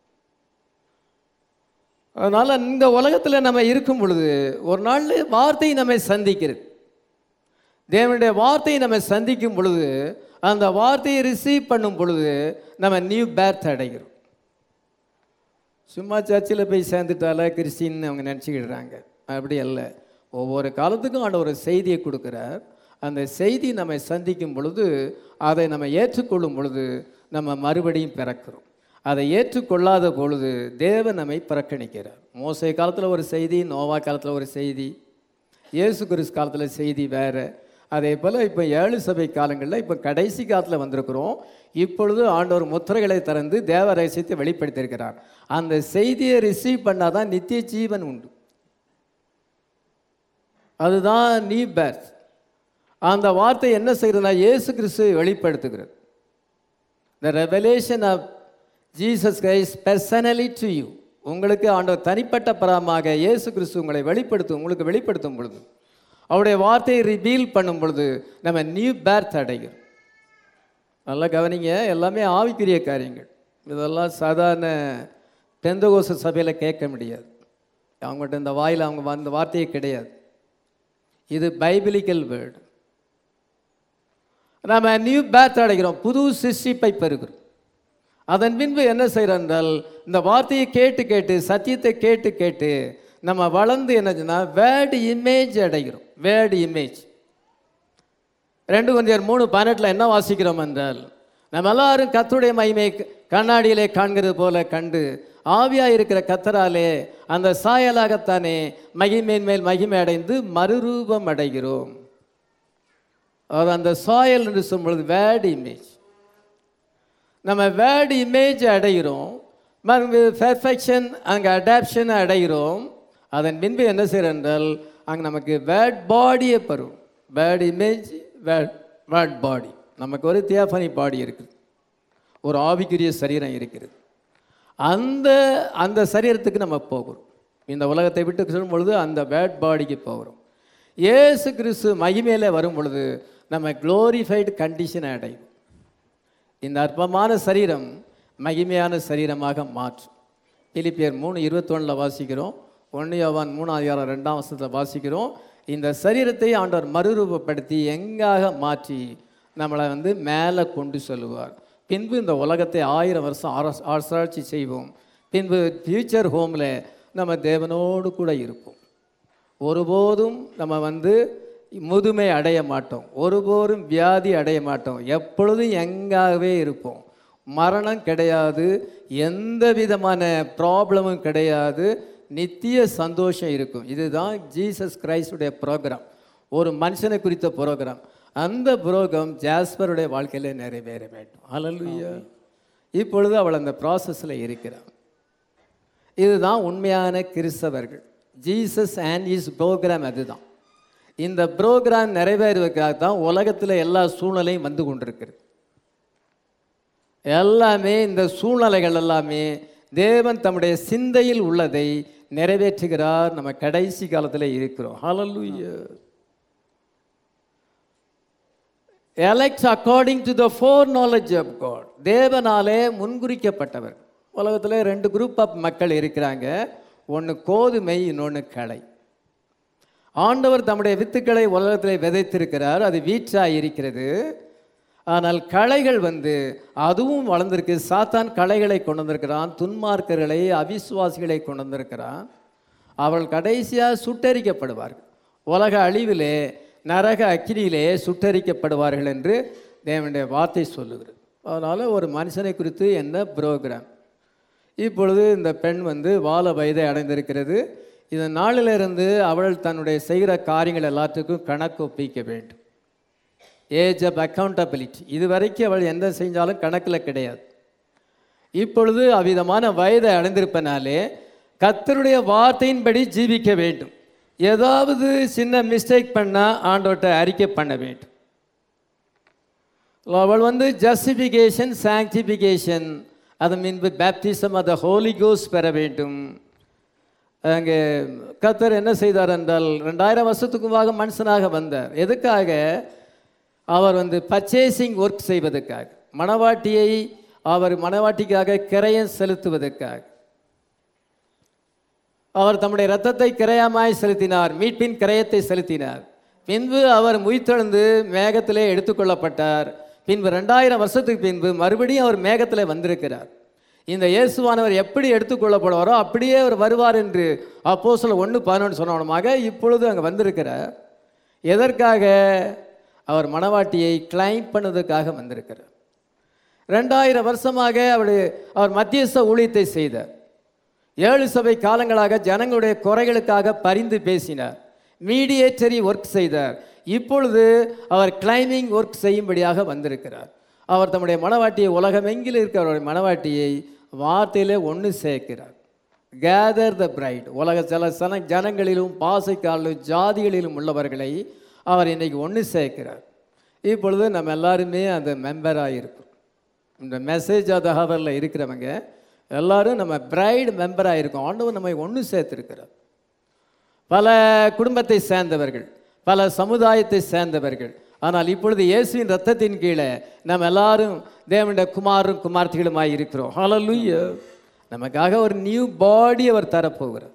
அதனால் இந்த உலகத்தில் நம்ம இருக்கும் பொழுது ஒரு நாள் வார்த்தை நம்மை சந்திக்கிறது தேவனுடைய வார்த்தையை நம்ம சந்திக்கும் பொழுது அந்த வார்த்தையை ரிசீவ் பண்ணும் பொழுது நம்ம நியூ பேர்த் அடைகிறோம் சும்மா சர்ச்சில் போய் சேர்ந்துட்டால கிறிஸ்டின்னு அவங்க நினச்சிக்கிடுறாங்க அப்படி அல்ல ஒவ்வொரு காலத்துக்கும் ஆண்ட ஒரு செய்தியை கொடுக்குறார் அந்த செய்தி நம்மை சந்திக்கும் பொழுது அதை நம்ம ஏற்றுக்கொள்ளும் பொழுது நம்ம மறுபடியும் பிறக்கிறோம் அதை ஏற்றுக்கொள்ளாத பொழுது தேவன் நம்மை புறக்கணிக்கிறார் மோசை காலத்தில் ஒரு செய்தி நோவா காலத்தில் ஒரு செய்தி இயேசு கிறிஸ்து காலத்தில் செய்தி வேறு அதே போல் இப்போ ஏழு சபை காலங்களில் இப்போ கடைசி காலத்தில் வந்திருக்கிறோம் இப்பொழுது ஆண்டவர் முத்திரைகளை திறந்து தேவ ரகசியத்தை வெளிப்படுத்தியிருக்கிறார் அந்த செய்தியை ரிசீவ் பண்ணால் தான் நித்திய ஜீவன் உண்டு அதுதான் நீ பேர்த் அந்த வார்த்தை என்ன செய்கிறதுனா இயேசு கிறிஸ்துவை வெளிப்படுத்துகிறது the revelation of Jesus Christ personally to you உங்களுக்கு ஆண்டவர் தனிப்பட்ட பரமாக இயேசு கிறிஸ்து உங்களை வெளிப்படுத்தும் உங்களுக்கு வெளிப்படுத்தும் பொழுது அவருடைய வார்த்தையை ரிவீல் பண்ணும் பொழுது நம்ம நியூ பேர்த் அடைகிறோம் நல்லா கவனிங்க எல்லாமே ஆவிக்குரிய காரியங்கள் இதெல்லாம் சாதாரண பெந்தகோச சபையில் கேட்க முடியாது அவங்கள்ட்ட இந்த வாயில் அவங்க அந்த வார்த்தையே கிடையாது இது பைபிளிக்கல் வேர்டு நம்ம நியூ பேர்த் அடைகிறோம் புது சிருஷ்டிப்பை பெறுகிறோம் அதன் பின்பு என்ன செய்கிறோம் என்றால் இந்த வார்த்தையை கேட்டு கேட்டு சத்தியத்தை கேட்டு கேட்டு நம்ம வளர்ந்து என்னச்சுன்னா வேர்டு இமேஜ் அடைகிறோம் வேர்டு இமேஜ் ரெண்டு கொஞ்சம் மூணு பதினெட்டில் என்ன வாசிக்கிறோம் என்றால் நம்ம எல்லாரும் கத்துடைய மகிமை கண்ணாடியிலே காண்கிறது போல கண்டு ஆவியாக இருக்கிற கத்தராலே அந்த சாயலாகத்தானே மகிமையின் மேல் மகிமை அடைந்து மறுரூபம் அடைகிறோம் அது அந்த சாயல் என்று சொல்லும்பொழுது வேர்டு இமேஜ் நம்ம வேர்டு இமேஜ் அடைகிறோம் பெர்ஃபெக்ஷன் அங்கே அடாப்ஷன் அடைகிறோம் அதன் பின்பு என்ன செய்கிறோம் என்றால் அங்கே நமக்கு வேர்ட் பாடியை பெறும் word image word word body நமக்கு ஒரு தியாஃபனி பாடி இருக்குது ஒரு ஆவிக்குரிய சரீரம் இருக்கிறது அந்த அந்த சரீரத்துக்கு நம்ம போகிறோம் இந்த உலகத்தை விட்டு சொல்லும் பொழுது அந்த வேர்ட் பாடிக்கு போகிறோம் இயேசு கிறிஸ்து மகிமையில் வரும் பொழுது நம்ம க்ளோரிஃபைடு கண்டிஷனை அடையும் இந்த அற்பமான சரீரம் மகிமையான சரீரமாக மாற்றும் பிலிப்பியர் மூணு இருபத்தொன்னில் வாசிக்கிறோம் ஒன்று யோவான் மூணாவது அதிகாரம் ரெண்டாம் வருஷத்தில் வாசிக்கிறோம் இந்த சரீரத்தை ஆண்டவர் மறுரூபப்படுத்தி எங்காக மாற்றி நம்மளை வந்து மேலே கொண்டு செல்வார் பின்பு இந்த உலகத்தை ஆயிரம் வருஷம் ஆரா- ஆராய்ச்சி செய்வோம் பின்பு ஃபியூச்சர் ஹோமில் நம்ம தேவனோடு கூட இருப்போம் ஒருபோதும் நம்ம வந்து முதுமை அடைய மாட்டோம் ஒருபோதும் வியாதி அடைய மாட்டோம் எப்பொழுதும் எங்காகவே இருப்போம் மரணம் கிடையாது எந்த விதமான ப்ராப்ளமும் கிடையாது நித்திய சந்தோஷம் இருக்கும் இதுதான் ஜீசஸ் கிரைஸ்டுடைய ப்ரோக்ராம் ஒரு மனுஷனை குறித்த ப்ரோக்ராம் அந்த ப்ரோக்ராம் ஜாஸ்பருடைய வாழ்க்கையில் நிறைவேற வேண்டும் ஹalleluya இப்பொழுது அவள் அந்த ப்ராசஸில் இருக்கிறாள் இதுதான் உண்மையான கிறிஸ்தவர்கள் ஜீசஸ் அண்ட் இஸ் ப்ரோக்ராம் அதுதான் இந்த ப்ரோக்ராம் நிறைவேறுவதற்காக தான் உலகத்தில் எல்லா சூழ்நிலையும் வந்து கொண்டிருக்கிறது எல்லாமே இந்த சூழ்நிலைகள் எல்லாமே தேவன் தம்முடைய சிந்தையில் உள்ளதை நிறைவேற்றுகிறார் நம்ம கடைசி காலத்தில் இருக்கிறோம் hallelujah elect according to the foreknowledge of God தேவனாலே முன்குறிக்கப்பட்டவர் உலகத்தில் ரெண்டு குரூப் ஆஃப் மக்கள் இருக்கிறாங்க ஒன்று கோதுமை இன்னொன்று களை ஆண்டவர் தம்முடைய வித்துக்களை உலகத்தில் விதைத்திருக்கிறார் அது வீற்றாக இருக்கிறது ஆனால் களைகள் வந்து அதுவும் வளர்ந்திருக்கு சாத்தான் களைகளை கொண்டு வந்திருக்கிறான் துன்மார்க்கர்களை அவிசுவாசிகளை கொண்டு வந்திருக்கிறான் அவள் கடைசியாக சுட்டரிக்கப்படுவார்கள் உலக அழிவிலே நரக அக்கினியிலே சுட்டரிக்கப்படுவார்கள் என்று தேவனுடைய வார்த்தை சொல்லுகிறது அதனால் ஒரு மனுஷனை குறித்து என்ன புரோகிராம் இப்பொழுது இந்த பெண் வந்து வால வயதை அடைந்திருக்கிறது இந்த நாளிலிருந்து அவள் தன்னுடைய செய்கிற காரியங்கள் எல்லாத்துக்கும் கணக்கு ஒப்பிக்க வேண்டும் ஏஜ் ஆஃப் அக்கௌண்டபிலிட்டி இது வரைக்கும் அவள் எந்த செஞ்சாலும் கணக்கில் கிடையாது இப்பொழுது அவ்விதமான வயதை அடைந்திருப்பனாலே கர்த்தருடைய வார்த்தையின்படி ஜீவிக்க வேண்டும் ஏதாவது சின்ன மிஸ்டேக் பண்ணால் ஆண்டோட்ட அறிக்கை பண்ண வேண்டும் அவள் வந்து ஜஸ்டிஃபிகேஷன் சாங்டிஃபிகேஷன் அது மீன்பு பேப்டிசம் அதை ஹோலி கோஸ் பெற வேண்டும் அங்கே கத்தர் என்ன செய்தார் என்றால் ரெண்டாயிரம் வருஷத்துக்கு முன்பாக மனுஷனாக வந்தார் எதுக்காக அவர் வந்து பர்ச்சேசிங் ஒர்க் செய்வதற்காக மணவாட்டியை அவர் மணவாட்டிக்காக கிரயம் செலுத்துவதற்காக அவர் தம்முடைய இரத்தத்தை கிரயமாய் செலுத்தினார் மீட்பின் கிரயத்தை செலுத்தினார் பின்பு அவர் உயிர்த்தெழுந்து மேகத்திலே எடுத்துக்கொள்ளப்பட்டார் பின்பு ரெண்டாயிரம் வருஷத்துக்கு பின்பு மறுபடியும் அவர் மேகத்திலே வந்திருக்கிறார் இந்த இயேசுவானவர் எப்படி எடுத்துக்கொள்ளப்படுவாரோ அப்படியே அவர் வருவார் என்று அப்போ சொல்ல ஒன்று பதினொன்று சொன்னவனமாக இப்பொழுது அங்கே வந்திருக்கிறார் எதற்காக அவர் மணவாட்டியை கிளைம் பண்ணதுக்காக வந்திருக்கிறார் ரெண்டாயிரம் வருஷமாக அவர் அவர் மத்தியஸ்த ஊழியத்தை செய்தார் ஏழு சபை காலங்களாக ஜனங்களுடைய குறைகளுக்காக பரிந்து பேசினார் மீடியேட்டரி ஒர்க் செய்தார் இப்பொழுது அவர் கிளைமிங் ஒர்க் செய்யும்படியாக வந்திருக்கிறார் அவர் தம்முடைய மனவாட்டியை உலகமெங்கிலும் இருக்கிறவருடைய மனவாட்டியை வார்த்தையிலே ஒன்று சேர்க்கிறார் கேதர் த பிரைட் உலக சில சன ஜனங்களிலும் பாசைக்காலிலும் ஜாதிகளிலும் உள்ளவர்களை அவர் இன்னைக்கு ஒன்று சேர்க்கிறார் இப்பொழுது நம்ம எல்லாருமே அந்த மெம்பராக இருக்கிறோம் இந்த மெசேஜ் ஆஃப் த ஹவரில் இருக்கிறவங்க எல்லாரும் நம்ம பிரைடு மெம்பராக இருக்கோம் ஆண்டவர் நம்மை ஒன்று சேர்த்திருக்கிறார் பல குடும்பத்தை சேர்ந்தவர்கள் பல சமுதாயத்தை சேர்ந்தவர்கள் ஆனால் இப்பொழுது இயேசுவின் ரத்தத்தின் கீழே நம்ம எல்லாரும் தேவனுடைய குமாரும் குமார்த்திகளுமாய் இருக்கிறோம் ஹalleluya நமக்காக ஒரு நியூ பாடி அவர் தரப்போகிறார்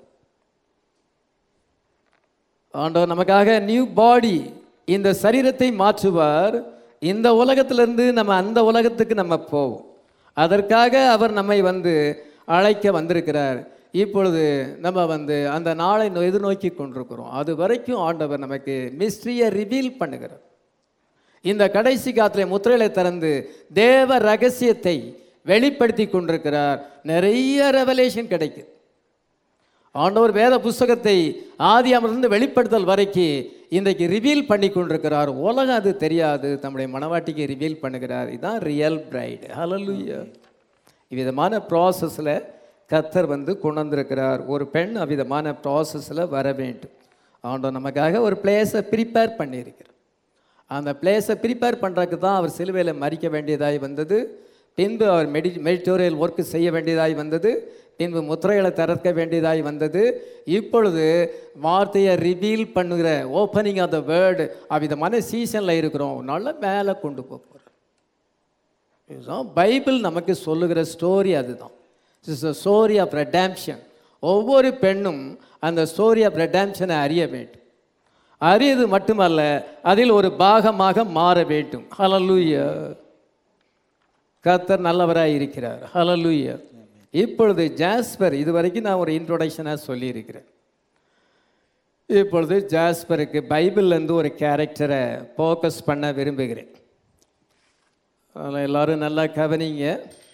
ஆண்டவர் நமக்காக நியூ பாடி இந்த சரீரத்தை மாற்றுவார் இந்த உலகத்திலிருந்து நம்ம அந்த உலகத்துக்கு நம்ம போவோம் அதற்காக அவர் நம்மை வந்து அழைக்க வந்திருக்கிறார் இப்பொழுது நம்ம வந்து அந்த நாளை நோ- எதிர்நோக்கி கொண்டிருக்கிறோம் அது வரைக்கும் ஆண்டவர் நமக்கு மிஸ்ட்ரியை ரிவீல் பண்ணுகிறார் இந்த கடைசி காலத்திலே முத்திரைகளை திறந்து தேவ ரகசியத்தை வெளிப்படுத்தி கொண்டிருக்கிறார் நிறைய ரெவலேஷன் கிடைக்குது ஆண்டவர் வேத புஸ்தகத்தை ஆதியாமிலிருந்து வெளிப்படுத்தல் வரைக்கும் இன்றைக்கு ரிவீல் பண்ணி கொண்டிருக்கிறார் உலகம் அது தெரியாது தம்முடைய மனவாட்டிக்கு ரிவீல் பண்ணுகிறார் இதுதான் ரியல் பிரைடு ஹalleluya இவ்விதமான ப்ராசஸில் கத்தர் வந்து கொண்டு வந்திருக்கிறார் ஒரு பெண் அவ்விதமான ப்ராசஸில் வர வேண்டும் ஆண்டவர் நமக்காக ஒரு பிளேஸை ப்ரிப்பேர் பண்ணியிருக்கிறார் அந்த பிளேஸை ப்ரிப்பேர் பண்ணுறதுக்கு தான் அவர் சிலுவையில் மறிக்க வேண்டியதாய் வந்தது பின்பு அவர் மெடி மெடிட்டோரியல் ஒர்க் செய்ய வேண்டியதாய் வந்தது பின்பு முத்திரைகளை திறக்க வேண்டியதாய் வந்தது இப்பொழுது வார்த்தையை ரிவீல் பண்ணுகிற ஓப்பனிங் ஆஃப் த வேர்டு அவ்விதமான சீசனில் இருக்கிறோம் நல்ல மேலே கொண்டு போக போகிறோம் இதுதான் பைபிள் நமக்கு சொல்லுகிற ஸ்டோரி அதுதான் it's a story of redemption ஒவ்வொரு பெண்ணும் அந்த ஸ்டோரி ஆஃப் ரெடாம்ஷனை அறிய வேண்டும் அறியது மட்டுமல்ல அதில் ஒரு பாகமாக மாற வேண்டும் ஹalleluya கர்த்தர் நல்லவராய் இருக்கிறார் ஹalleluya இப்பொழுது ஜாஸ்பர் இதுவரைக்கும் நான் ஒரு இன்ட்ரோடக்ஷனாக சொல்லியிருக்கிறேன் இப்பொழுது ஜாஸ்பருக்கு பைபிள்லேருந்து ஒரு கேரக்டரை ஃபோக்கஸ் பண்ண விரும்புகிறேன் அதனால் எல்லாரும் நல்லா கவனிங்க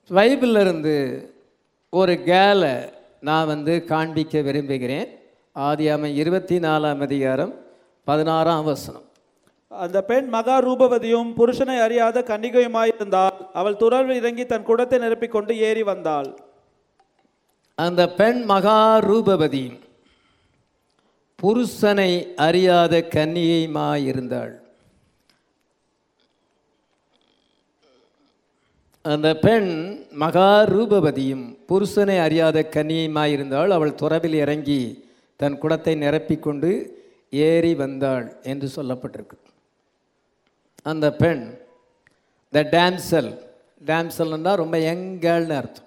பைபிள்ல இருந்து ஒரு கேலை நான் வந்து காண்பிக்க விரும்புகிறேன் ஆதியாம இருபத்தி நாலாம் அதிகாரம் பதினாறாம் வசனம் அந்த பெண் மகா ரூபவதியும் புருஷனை அறியாத கன்னிகையுமாயிருந்தாள் அவள் துறவில் இறங்கி தன் குடத்தை நிரப்பிக் கொண்டு ஏறி வந்தாள் அந்த பெண் மகா ரூபவதி புருஷனை அறியாத கன்னிகையுமாயிருந்தாள் அந்த பெண் மகா ரூபவதியும் புருஷனை அறியாத கன்னியுமாயிருந்தாள் அவள் துறவில் இறங்கி தன் குடத்தை நிரப்பிக்கொண்டு ஏறி வந்தாள் என்று சொல்லப்பட்டிருக்கு அந்த பெண் த டான்சல் டான்சல்னா ரொம்ப யங்கள்னு அர்த்தம்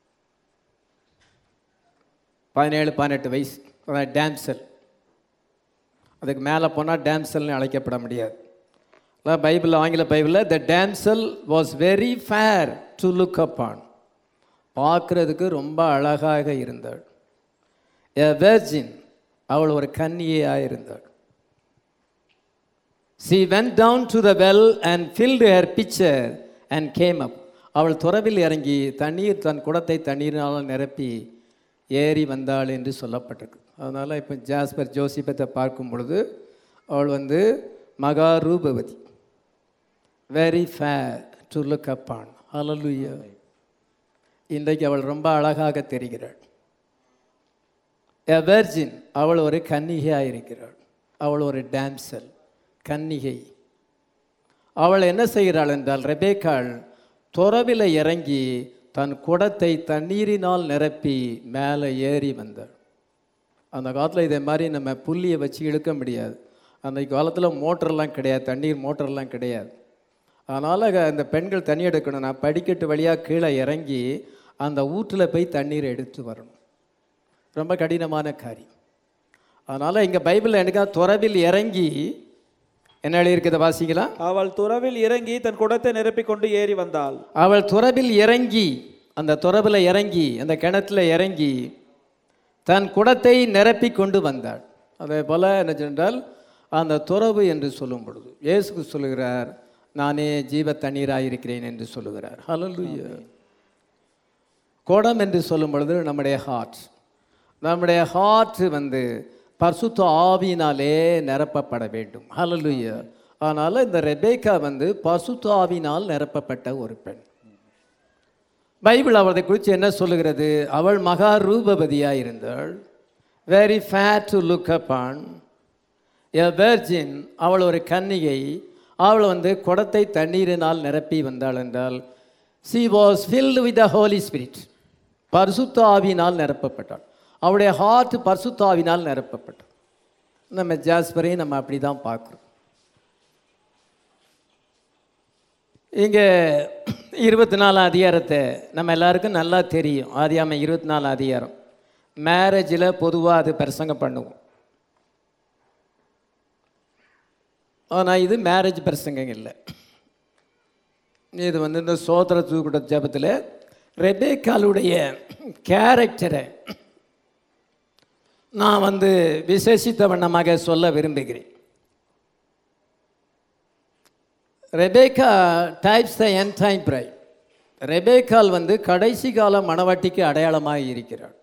பதினேழு பதினெட்டு வயசு டான்சல் அதுக்கு மேலே போனால் டான்சல்னு அழைக்கப்பட முடியாது அதான் பைபிள் ஆங்கில பைபிளில் the damsel was very fair to look upon பார்க்குறதுக்கு ரொம்ப அழகாக இருந்தாள் எ வெர்ஜின் அவள் ஒரு கன்னியாக இருந்தாள் she went down to the well and filled her pitcher and came up அவள் துறவில் இறங்கி தண்ணீர் தன் குடத்தை தண்ணீரினால் நிரப்பி ஏறி வந்தாள் என்று சொல்லப்பட்டிருக்கு அதனால் இப்போ ஜாஸ்பர் ஜோசிபத்தை பார்க்கும் பொழுது அவள் வந்து மகா ரூபவதி very fair to look upon hallelujah இன்றைக்கு அவள் ரொம்ப அழகாக தெரிகிறாள் எ வெர்ஜின் அவள் ஒரு கன்னிகையாக இருக்கிறாள் அவள் ஒரு டான்சல் கன்னிகை அவள் என்ன செய்கிறாள் என்றால் ரெபேக்காள் துறவில இறங்கி தன் குடத்தை தண்ணீரினால் நிரப்பி மேலே ஏறி வந்தாள் அந்த காலத்தில் இதே மாதிரி நம்ம புள்ளியை வச்சு இழுக்க முடியாது அந்த காலத்தில் மோட்டர்லாம் கிடையாது தண்ணீர் மோட்டர்லாம் கிடையாது அதனால் இந்த பெண்கள் தண்ணி எடுக்கணும்னா படிக்கட்டு வழியாக கீழே இறங்கி அந்த ஊற்றில் போய் தண்ணீர் எடுத்து வரணும் ரொம்ப கடினமான காரியம் அதனால் இங்கே பைபிளில் எனக்கா துறவில் இறங்கி என்ன எழுதியிருக்குது வாசிக்கலாம் அவள் துறவில் இறங்கி தன் குடத்தை நிரப்பிக் கொண்டு ஏறி வந்தாள் அவள் துறவில் இறங்கி அந்த துறவில் இறங்கி அந்த கிணத்துல இறங்கி தன் குடத்தை நிரப்பி கொண்டு வந்தாள் அதே போல் என்ன சொன்னால் அந்த துறவு என்று சொல்லும் பொழுது இயேசுக்கு சொல்லுகிறார் நானே ஜீவ தண்ணீராக இருக்கிறேன் என்று சொல்லுகிறார் ஹalleluya குடம் என்று சொல்லும் பொழுது நம்முடைய ஹார்ட் நம்முடைய ஹார்ட் வந்து பரிசுத்த ஆவியினாலே நிரப்பப்பட வேண்டும் ஹalleluya அதனால் இந்த ரெபேக்கா வந்து பரிசுத்த ஆவியினால் நிரப்பப்பட்ட ஒரு பெண் பைபிள் அவளை குறித்து என்ன சொல்லுகிறது அவள் மகா ரூபவதியாக இருந்தாள் very fair to look upon a virgin அவள் ஒரு கன்னிகை அவள் வந்து குடத்தை தண்ணீரினால் நிரப்பி வந்தாள் என்றால் she was filled with the Holy Spirit பரிசுத்த ஆவியினால் நிரப்பப்பட்டாள் அவளுடைய ஹார்ட் பரிசுத்த ஆவியினால் நிரப்பப்பட்டாள் நம்ம ஜாஸ்பரையும் நம்ம அப்படி தான் பார்க்குறோம் இங்கே இருபத்தி நாலாம் அதிகாரத்தை நம்ம எல்லாருக்கும் நல்லா தெரியும் ஆதியாம இருபத்தி நாலாம் அதிகாரம் மேரேஜில் பொதுவாக அது பிரசங்கம் பண்ணுவோம் ஆனால் இது மேரேஜ் பிரசங்கம் இல்லை இது வந்து இந்த சோதர தூக்குட ஜபத்தில் ரெபேக்காலுடைய கேரக்டரை நான் வந்து விசேஷித்த வண்ணமாக சொல்ல விரும்புகிறேன் Rebekah types the end time bride ரெபேக்கால் வந்து கடைசி கால மணவாட்டிக்கு அடையாளமாக இருக்கிறார்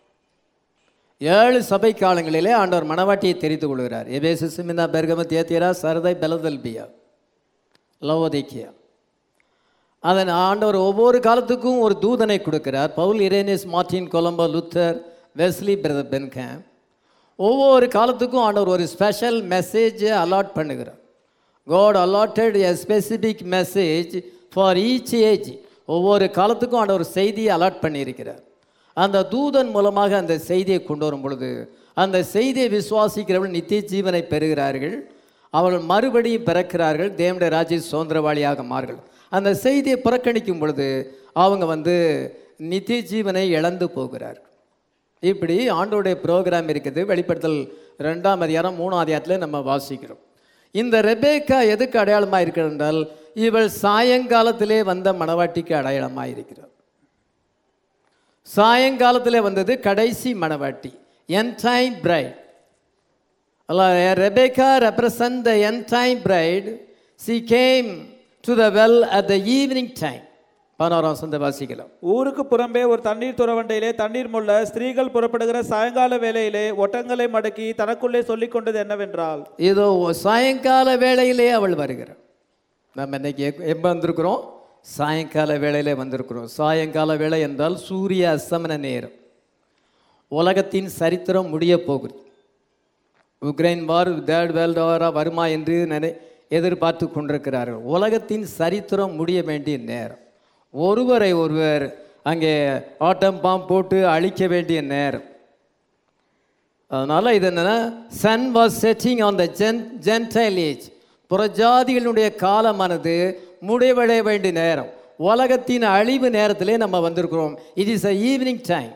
ஏழு சபை காலங்களிலே ஆண்டவர் மணவாட்டியை தெரிந்து கொள்கிறார் எபேசு சிமினா பெர்கம தேத்தியரா சரதை பெலதல்பியா லவோதிக்கியா அதன் ஆண்டவர் ஒவ்வொரு காலத்துக்கும் ஒரு தூதனை கொடுக்கிறார் Paul Irenaeus Martin Columba Luther Wesley brother Branham ஒவ்வொரு காலத்துக்கும் ஆண்டவர் ஒரு ஸ்பெஷல் மெசேஜை அலாட் பண்ணுகிறார் God allotted a specific message for each age ஒவ்வொரு காலத்துக்கும் ஆண்டவர் செய்தியை அலாட் பண்ணியிருக்கிறார் அந்த தூதன் மூலமாக அந்த செய்தியை கொண்டு வரும் பொழுது அந்த செய்தியை விசுவாசிக்கிறவர்கள் நித்திய ஜீவனை பெறுகிறார்கள் அவர்கள் மறுபடியும் பிறக்கிறார்கள் தேவனுடைய ராஜ்ய சுதந்திரவாளியாக மாறுகள் அந்த செய்தியை புறக்கணிக்கும் பொழுது அவங்க வந்து நித்திய ஜீவனை இழந்து போகிறார்கள் இப்படி ஆண்டோடைய ப்ரோக்ராம் இருக்குது வெளிப்படுத்தல் ரெண்டாம் அதிகாரம் மூணாம் அதிகாரத்தில் நம்ம வாசிக்கிறோம் இந்த ரெபேக்கா எதுக்கு அடையாளமாக இருக்கிறது என்றால் இவள் சாயங்காலத்திலே வந்த மணவாட்டிக்கு அடையாளமாக இருக்கிறார் சாயங்காலத்திலே வந்தது கடைசி மணவாட்டி என் டைம் பிரைட் அல்ல Rebekah represent the end time bride she came to the well at the evening time பதினோராம் வசனத்தை வாசிக்கலாம் ஊருக்கு புறம்பே ஒரு தண்ணீர் துறவண்டையிலே தண்ணீர் முள்ள ஸ்திரீகள் புறப்படுகிற சாயங்கால வேளையிலே ஒட்டங்களை மடக்கி தனக்குள்ளே சொல்லிக் கொண்டது என்னவென்றால் இதோ சாயங்கால வேளையிலே அவள் வருகிறாள் நம்ம இன்னைக்கு எப்- எப்ப வந்திருக்கிறோம் சாயங்கால வேளையிலே வந்திருக்கிறோம் சாயங்கால வேளை என்றால் சூரிய அஸ்தமன நேரம் உலகத்தின் சரித்திரம் முடிய போகுது உக்ரைன் வார் தேர்ட் வேர்ல்டு வாரா வருமா என்று நினை எதிர்பார்த்து கொண்டிருக்கிறார்கள் உலகத்தின் சரித்திரம் முடிய வேண்டிய நேரம் ஒருவரை ஒருவர் அங்கே ஆட்டம் பாம் போட்டு அழிக்க வேண்டிய நேரம் அதனால் இது என்னன்னா sun was setting on the gen gentile age புறஜாதிகளுடைய காலமானது முடிவடைய வேண்டிய நேரம் உலகத்தின் அழிவு நேரத்திலே நம்ம வந்திருக்கிறோம் it is a evening time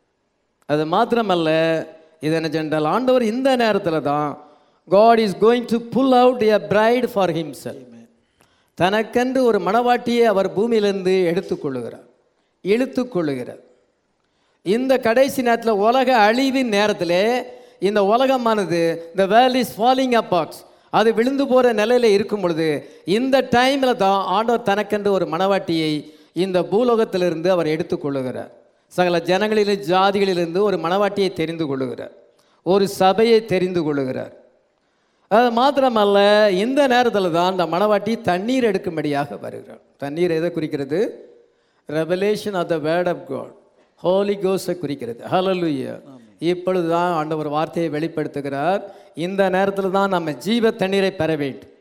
அது மாத்திரமல்ல இது என்ன சென்றால் ஆண்டவர் இந்த நேரத்தில் தான் God is going to pull out a bride for himself தனக்கென்று ஒரு மணவாட்டியை அவர் பூமியிலிருந்து எடுத்துக்கொள்ளுகிறார் இழுத்துக்கொள்ளுகிறார் இந்த கடைசி நேரத்தில் உலக அழிவின் நேரத்திலே இந்த உலகமானது இந்த வேர்ல்ட் இஸ் ஃபாலிங் அப்பார்ட்ஸ் அது விழுந்து போகிற நிலையில் இருக்கும் பொழுது இந்த டைமில் தான் ஆண்டவர் தனக்கென்று ஒரு மணவாட்டியை இந்த பூலோகத்திலிருந்து அவர் எடுத்துக்கொள்ளுகிறார் சகல ஜனங்களிலும் ஜாதிகளிலிருந்து ஒரு மணவாட்டியை தெரிந்து கொள்ளுகிறார் ஒரு சபையை தெரிந்து கொள்ளுகிறார் அது மாத்திரமல்ல இந்த நேரத்தில் தான் அந்த மணவாட்டி தண்ணீர் எடுக்கும்படியாக வருகிறார் தண்ணீர் எதை குறிக்கிறது revelation of the word of God holy கோஸை குறிக்கிறது ஹalleluya இப்பொழுது தான் ஆண்டவர் வார்த்தையை வெளிப்படுத்துகிறார் இந்த நேரத்தில் தான் நம்ம ஜீவ தண்ணீரை பெற வேண்டும்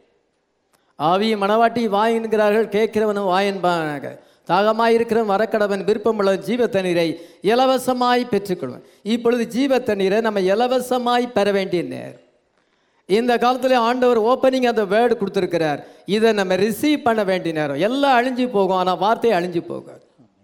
ஆவி மணவாட்டி வாய் என்கிறார்கள் கேட்கிறவனும் வாய் என்பானாக தாகமாய் இருக்கிறவன் வரக்கடவன் விருப்பமுள்ள ஜீவ தண்ணீரை இலவசமாய் பெற்றுக்கொள்வன் இப்பொழுது ஜீவ தண்ணீரை நம்ம இலவசமாய் பெற வேண்டிய நேரம் இந்த காலத்தில் ஆண்டவர் ஓப்பனிங் அந்த வேர்டு கொடுத்துருக்கிறார் இதை நம்ம ரிசீவ் பண்ண வேண்டிய நேரம் எல்லாம் அழிஞ்சு போகும் ஆனால் வார்த்தை அழிஞ்சு போகாது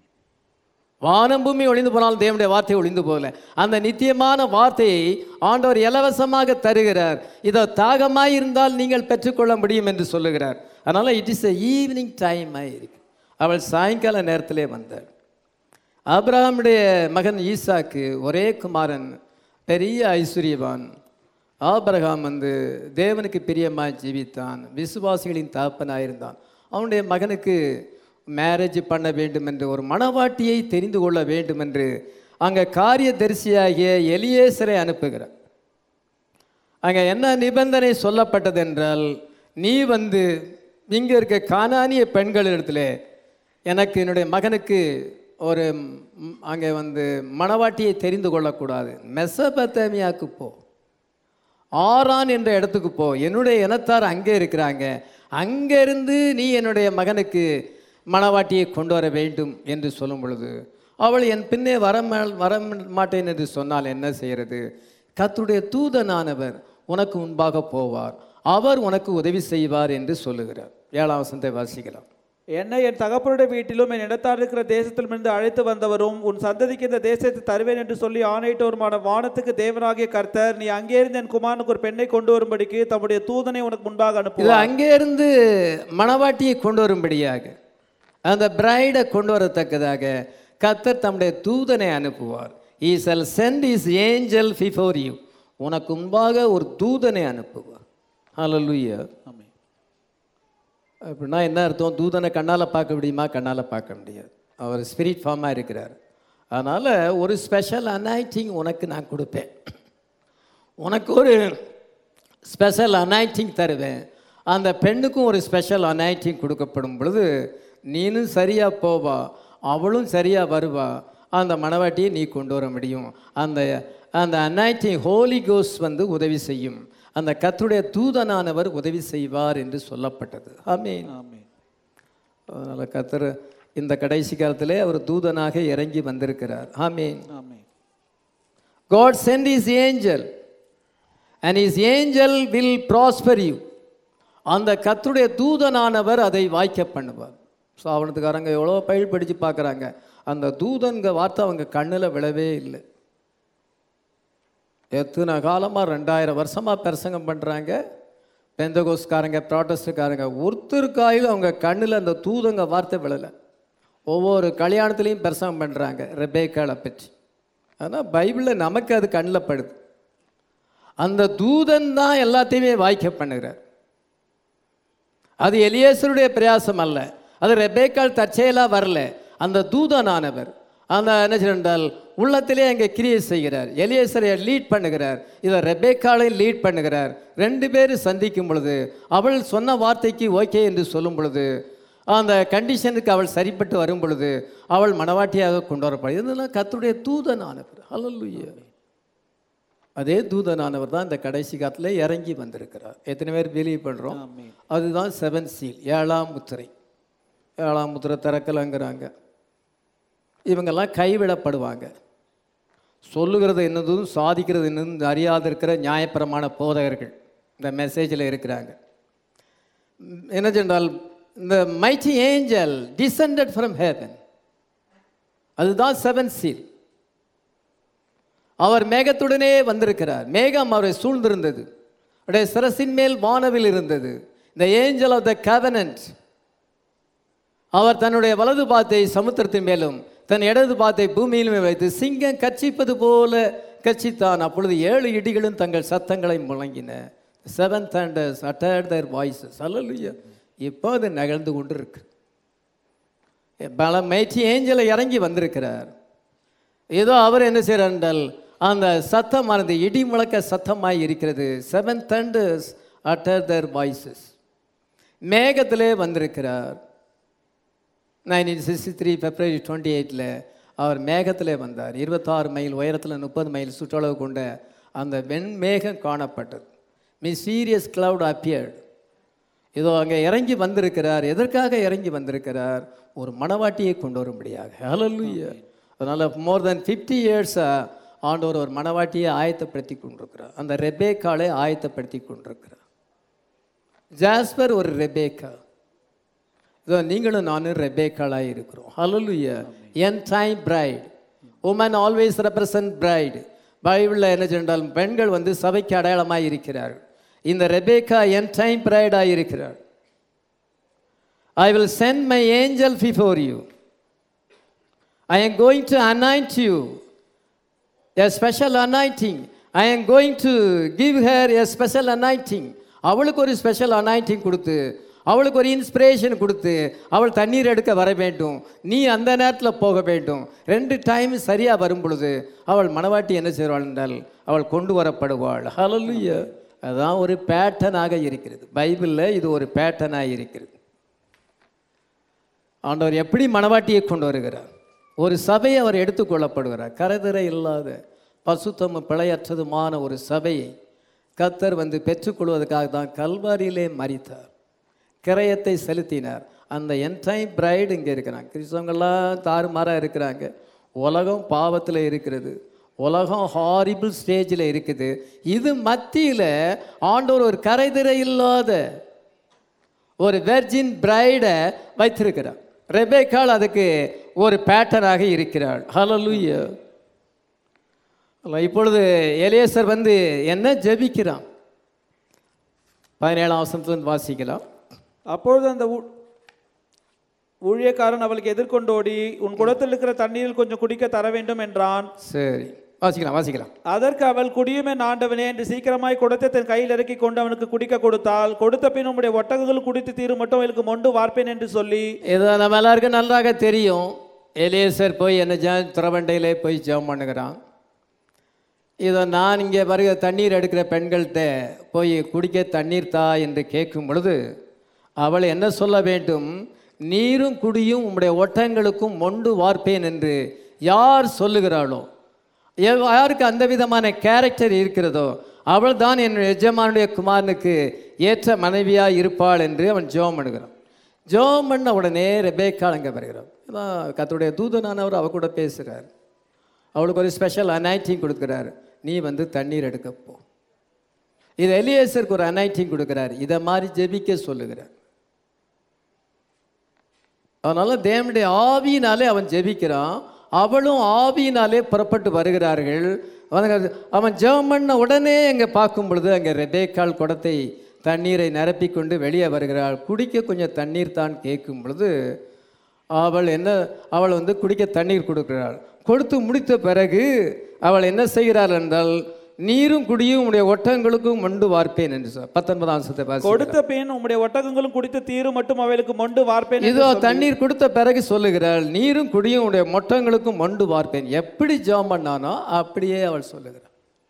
வானம் பூமி ஒளிந்து போனாலும் தேவனுடைய வார்த்தை ஒளிந்து போகல அந்த நித்தியமான வார்த்தையை ஆண்டவர் இலவசமாக தருகிறார் இதோ தாகமாய் இருந்தால் நீங்கள் பெற்றுக்கொள்ள முடியும் என்று சொல்லுகிறார் அதனால் it is a evening time இருக்கு அவள் சாயங்கால நேரத்திலே வந்தாள் ஆபிரகாமுடைய மகன் ஈசாக்கு ஒரே குமாரன் பெரிய ஐஸ்வர்யவான் ஆபிரகாம் வந்து தேவனுக்கு பிரியமாய் ஜீவித்தான் விசுவாசிகளின் தகப்பனாயிருந்தான் அவனுடைய மகனுக்கு மேரேஜ் பண்ண வேண்டும் என்று ஒரு மணவாட்டியை தெரிந்து கொள்ள வேண்டும் என்று அங்கே காரிய தரிசியாகிய எலியேசரை அனுப்புகிறார் அங்கே என்ன நிபந்தனை சொல்லப்பட்டது என்றால் நீ வந்து இங்கே இருக்க கானானிய பெண்களிடத்துல எனக்கு என்னுடைய மகனுக்கு ஒரு ம், அங்கே வந்து மணவாட்டியை தெரிந்து கொள்ளக்கூடாது மெசபத்தேமியாவுக்கு போ ஆரான் என்ற இடத்துக்கு போ என்னுடைய இனத்தார் அங்கே இருக்கிறாங்க அங்கேருந்து நீ என்னுடைய மகனுக்கு மணவாட்டியை கொண்டு வர வேண்டும் என்று சொல்லும் பொழுது அவள் என் பின்னே வர மா- வர மாட்டேன் என்று சொன்னால் என்ன செய்கிறது கர்த்தருடைய தூதனானவர் உனக்கு முன்பாக போவார் அவர் உனக்கு உதவி செய்வார் என்று சொல்லுகிறார் ஏழாம் வசனத்தை வாசிக்கலாம் என்னை என் தகப்பனுடைய வீட்டிலும் என் இடத்தார் இருக்கிற தேசத்திலிருந்து அழைத்து வந்தவரும் உன் சந்ததிக்கு இந்த தேசத்தை தருவேன் என்று சொல்லி ஆணையிட்டவருமான வானத்துக்கு தேவனாகிய கர்த்தர் நீ அங்கே இருந்து என் குமாரனுக்கு ஒரு பெண்ணை கொண்டு வரும்படிக்கு தம்முடைய தூதனை உனக்கு முன்பாக இது அனுப்புவார் அங்கே இருந்து மணவாட்டியை கொண்டு வரும்படியாக அந்த பிரைடை கொண்டு வரத்தக்கதாக கர்த்தர் தம்முடைய தூதனை அனுப்புவார் he shall send his angel before you உனக்கு முன்பாக ஒரு தூதனை அனுப்புவார் ஹalleluya ஆமென். அப்படின்னா என்ன அர்த்தம் தூதனை கண்ணால் பார்க்க முடியுமா கண்ணால் பார்க்க முடியாது அவர் ஸ்பிரிட் ஃபார்மாக இருக்கிறார் அதனால் ஒரு ஸ்பெஷல் அனாய்டிங் உனக்கு நான் கொடுப்பேன் உனக்கு ஒரு ஸ்பெஷல் அனாய்டிங் தருவேன் அந்த பெண்ணுக்கும் ஒரு ஸ்பெஷல் அனாய்டிங் கொடுக்கப்படும் பொழுது நீனும் சரியாக போவா அவளும் சரியாக வருவா அந்த மணவாட்டியை நீ கொண்டு வர முடியும் அந்த அந்த அனாய்டிங் ஹோலி கோஸ் வந்து உதவி செய்யும் அந்த கர்த்தருடைய தூதனானவர் உதவி செய்வார் என்று சொல்லப்பட்டது ஆமென் ஆமென். அதனால் கர்த்தர் இந்த கடைசி காலத்திலே அவர் தூதனாக இறங்கி வந்திருக்கிறார் ஆமென் ஆமென். God send his angel and his angel will prosper you அந்த கர்த்தருடைய தூதனானவர் அதை வாய்க்க பண்ணுவார் ஸோ அவனத்துக்காரங்க எவ்வளோ பயில் படித்து பார்க்குறாங்க அந்த தூதன்க வார்த்தை அவங்க கண்ணில் விழவே இல்லை எத்தனை காலமாக ரெண்டாயிரம் வருஷமாக பிரசங்கம் பண்ணுறாங்க பெந்தகோஸ்காரங்க ப்ராட்டஸ்டுக்காரங்க ஒருத்தருக்காயிலும் அவங்க கண்ணில் அந்த தூதங்க வார்த்தை விழலை ஒவ்வொரு கல்யாணத்துலேயும் பிரசங்கம் பண்ணுறாங்க ரெபேக்காளை பற்றி ஆனால் பைபிளில் நமக்கு அது கண்ணில் படுது அந்த தூதன் தான் எல்லாத்தையுமே வாய்க்க பண்ணுகிறார் அது எலியேசருடைய பிரயாசம் அல்ல அது ரெபேக்கால் தற்செயலாக வரல அந்த தூதனானவர் அந்த என்ன செய்தால் உள்ளத்திலே அங்கே கிரியை செய்கிறார் எலியேசரை லீட் பண்ணுகிறார் இதை ரெபேக்காலை லீட் பண்ணுகிறார் ரெண்டு பேரும் சந்திக்கும் பொழுது அவள் சொன்ன வார்த்தைக்கு ஓகே என்று சொல்லும் பொழுது அந்த கண்டிஷனுக்கு அவள் சரிப்பட்டு வரும் பொழுது அவள் மனவாட்டியாக கொண்டு வரப்படுது இதெல்லாம் கர்த்தருடைய தூதனானவர் ஹalleluya அதே தூதனானவர் தான் இந்த கடைசி காலத்தில் இறங்கி வந்திருக்கிறார் எத்தனை பேர் பிலீவ் பண்ணுறோம் அதுதான் செவன் சீல் ஏழாம் முத்திரை ஏழாம் முத்திரை திறக்கலங்கிறாங்க இவங்கெல்லாம் கைவிடப்படுவாங்க சொல்லுகிறது என்னதும் சாதிக்கிறது என்னதும் அறியாத இருக்கிற நியாயப்பிரமாண போதகர்கள் இந்த மெசேஜில் இருக்கிறாங்க ம், என்ன சொன்னால் இந்த mighty angel descended from heaven அதுதான் செவன் சீல் அவர் மேகத்துடனே வந்திருக்கிறார் மேகம் அவரை சூழ்ந்திருந்தது அவருடைய சிரசின் மேல் வானவில் இருந்தது இந்த ஏஞ்சல் ஆஃப் த கவனன்ட் அவர் தன்னுடைய வலது பாத்தை சமுத்திரத்தின் மேலும் தன் இடது பாத்தை பூமியிலுமே வைத்து சிங்கம் கர்ச்சிப்பது போல கர்ச்சித்தான் அப்பொழுது ஏழு இடிகளும் தங்கள் சத்தங்களை முழங்கின seven thunders uttered their voices hallelujah இப்போ அது நகர்ந்து கொண்டு இருக்கு பல மைட்டி ஏஞ்சலை இறங்கி வந்திருக்கிறார் ஏதோ அவர் என்ன செய்கிறார் என்றால் அந்த சத்தமானது இடி முழக்க சத்தமாய் இருக்கிறது seven thunders uttered their voices மேகத்திலே வந்திருக்கிறார் nineteen sixty three February twenty எயிட்டில் அவர் மேகத்திலே வந்தார் இருபத்தாறு மைல் உயரத்தில் முப்பது மைல் சுற்றளவு கொண்ட அந்த வெண்மேகம் காணப்பட்டது மிஸ்டீரியஸ் cloud appeared இதோ அங்கே இறங்கி வந்திருக்கிறார் எதற்காக இறங்கி வந்திருக்கிறார் ஒரு மணவாட்டியை கொண்டு வரும்படியாக ஹalleluya அதனால் மோர் தென் ஃபிஃப்டி இயர்ஸாக ஆண்டவர் ஒரு மணவாட்டியை ஆயத்தப்படுத்தி கொண்டிருக்கிறார் அந்த ரெபேக்காலை ஆயத்தப்படுத்தி கொண்டிருக்கிறார் ஜாஸ்பர் ஒரு ரெபேக்கா இதோ நீங்களும் நானும் ரெபேக்காளாக இருக்கிறோம் hallelujah end time bride woman always represent bride பைபிளில் என்ன சொன்னால் பெண்கள் வந்து சபைக்கு அடையாளமாக இருக்கிறார்கள் இந்த ரெபேக்கா என் டைம் பிரைடாக இருக்கிறார் I will send my angel before you I am going to anoint you a special anointing I am going to give her a special anointing அவளுக்கு ஒரு ஸ்பெஷல் anointing கொடுத்து அவளுக்கு ஒரு இன்ஸ்பிரேஷன் கொடுத்து அவள் தண்ணீர் எடுக்க வர வேண்டும் நீ அந்த நேரத்தில் போக வேண்டும் ரெண்டு டைம் சரியாக வரும் பொழுது அவள் மணவாட்டி என்ன செய்வாள் என்றால் அவள் கொண்டு வரப்படுவாள் ஹalleluya அதான் ஒரு பேட்டர்னாக இருக்கிறது பைபிளில் இது ஒரு பேட்டர்னாக இருக்கிறது ஆண்டவர் எப்படி மணவாட்டியை கொண்டு வருகிறார் ஒரு சபையை அவர் எடுத்துக்கொள்ளப்படுகிறார் கரைதிரை இல்லாத பசுத்தமும் பிழையற்றதுமான ஒரு சபையை கத்தர் வந்து பெற்றுக்கொள்வதற்காக தான் கல்வாரியிலே மறித்தார் கிரயத்தை செலுத்தினார் அந்த என்டைம் பிரைடு இங்கே இருக்கிறாங்க கிறிஸ்தவங்கள்லாம் தாறுமாறாக இருக்கிறாங்க உலகம் பாவத்தில் இருக்கிறது உலகம் ஹாரிபிள் ஸ்டேஜில் இருக்குது இது மத்தியில் ஆண்டவர் ஒரு கரைதிரை இல்லாத ஒரு வெர்ஜின் பிரைடை வைத்திருக்கிறார் ரெபேக்காள் அதுக்கு ஒரு பேட்டர்னாக இருக்கிறாள் ஹalleluya அல்ல, இப்பொழுது எலியேசர் வந்து என்ன ஜெபிக்கிறான் பதினேழாம் வசனத்துலேருந்து வாசிக்கலாம் அப்பொழுது அந்த ஊ- ஊழியக்காரன் அவளுக்கு எதிர்கொண்டோடி உன் குடத்தில் இருக்கிற தண்ணீரில் கொஞ்சம் குடிக்க தர வேண்டும் என்றான் சரி வாசிக்கலாம் வாசிக்கலாம் அதற்கு அவள் குடியுமே ஆண்டவனே என்று சீக்கிரமாய் குடத்தை தன் கையில் இறக்கி கொண்டு அவனுக்கு குடிக்க கொடுத்தாள் கொடுத்த பின் உம்முடைய ஒட்டகங்கள் குடித்து தீரும் மட்டும் அவளுக்கு மொண்டு வார்ப்பேன் என்று சொல்லி இது நம்ம எல்லாருக்கும் நன்றாக தெரியும் எலியேசர் போய் என்ன ஜ துறவண்டையிலே போய் ஜெபம் பண்ணுகிறான் இதை நான் இங்கே வருகிற தண்ணீர் எடுக்கிற பெண்கள்கிட்ட போய் குடிக்க தண்ணீர் தா என்று கேட்கும் பொழுது அவள் என்ன சொல்ல வேண்டும் நீரும் குடியும் உம்முடைய ஒட்டங்களுக்கும் மொண்டு வார்ப்பேன் என்று யார் சொல்லுகிறாளோ எவ்- யாருக்கு அந்த விதமான கேரக்டர் இருக்கிறதோ அவள் தான் என் எஜமானுடைய குமாரனுக்கு ஏற்ற மனைவியாக இருப்பாள் என்று அவன் ஜெபம் பண்ணுகிறான் ஜெபம் பண்ண உடனே ரெபேக்காள் அங்கே வருகிறான் அதான் கர்த்தருடைய தூதனானவர் அவ கூட பேசுகிறார் அவளுக்கு ஒரு ஸ்பெஷல் அனைட்டிங் கொடுக்குறாரு நீ வந்து தண்ணீர் எடுக்க போ இது எலியேசருக்கு ஒரு அனைட்டிங் கொடுக்குறாரு இதை மாதிரி ஜெபிக்க சொல்லுகிறார் அதனால தேவனுடைய ஆவியினாலே அவன் ஜெபிக்கிறான் அவளும் ஆவியினாலே புறப்பட்டு வருகிறார்கள் அவனுங்க- அவன் ஜெபம் பண்ண உடனே அங்கே பார்க்கும் பொழுது அங்கே ரெபேக்கால் குடத்தை தண்ணீரை நிரப்பிக்கொண்டு வெளியே வருகிறாள் குடிக்க கொஞ்சம் தண்ணீர் தான் கேட்கும் பொழுது அவள் என்ன அவள் வந்து குடிக்க தண்ணீர் கொடுக்கிறாள் கொடுத்து முடித்த பிறகு அவள் என்ன செய்கிறாள் என்றால் நீரும் குடியும் உடைய ஒட்டகங்களுக்கும் மொண்டு வார்ப்பேன் என்று சொல் பத்தொன்பதாம் வருஷத்தை வாசி கொடுத்த பின் உம்முடைய ஒட்டகங்களும் குடித்து தீரும் மட்டும் அவைகளுக்கு மொண்டு வார்ப்பேன் என்று இதோ தண்ணீர் கொடுத்த பிறகு சொல்லுகிறாள் நீரும் குடியும் உடைய மொட்டங்களுக்கும் மொண்டு பார்ப்பேன் எப்படி ஜெபம் பண்ணானோ அப்படியே அவள் சொல்லுகிறாள்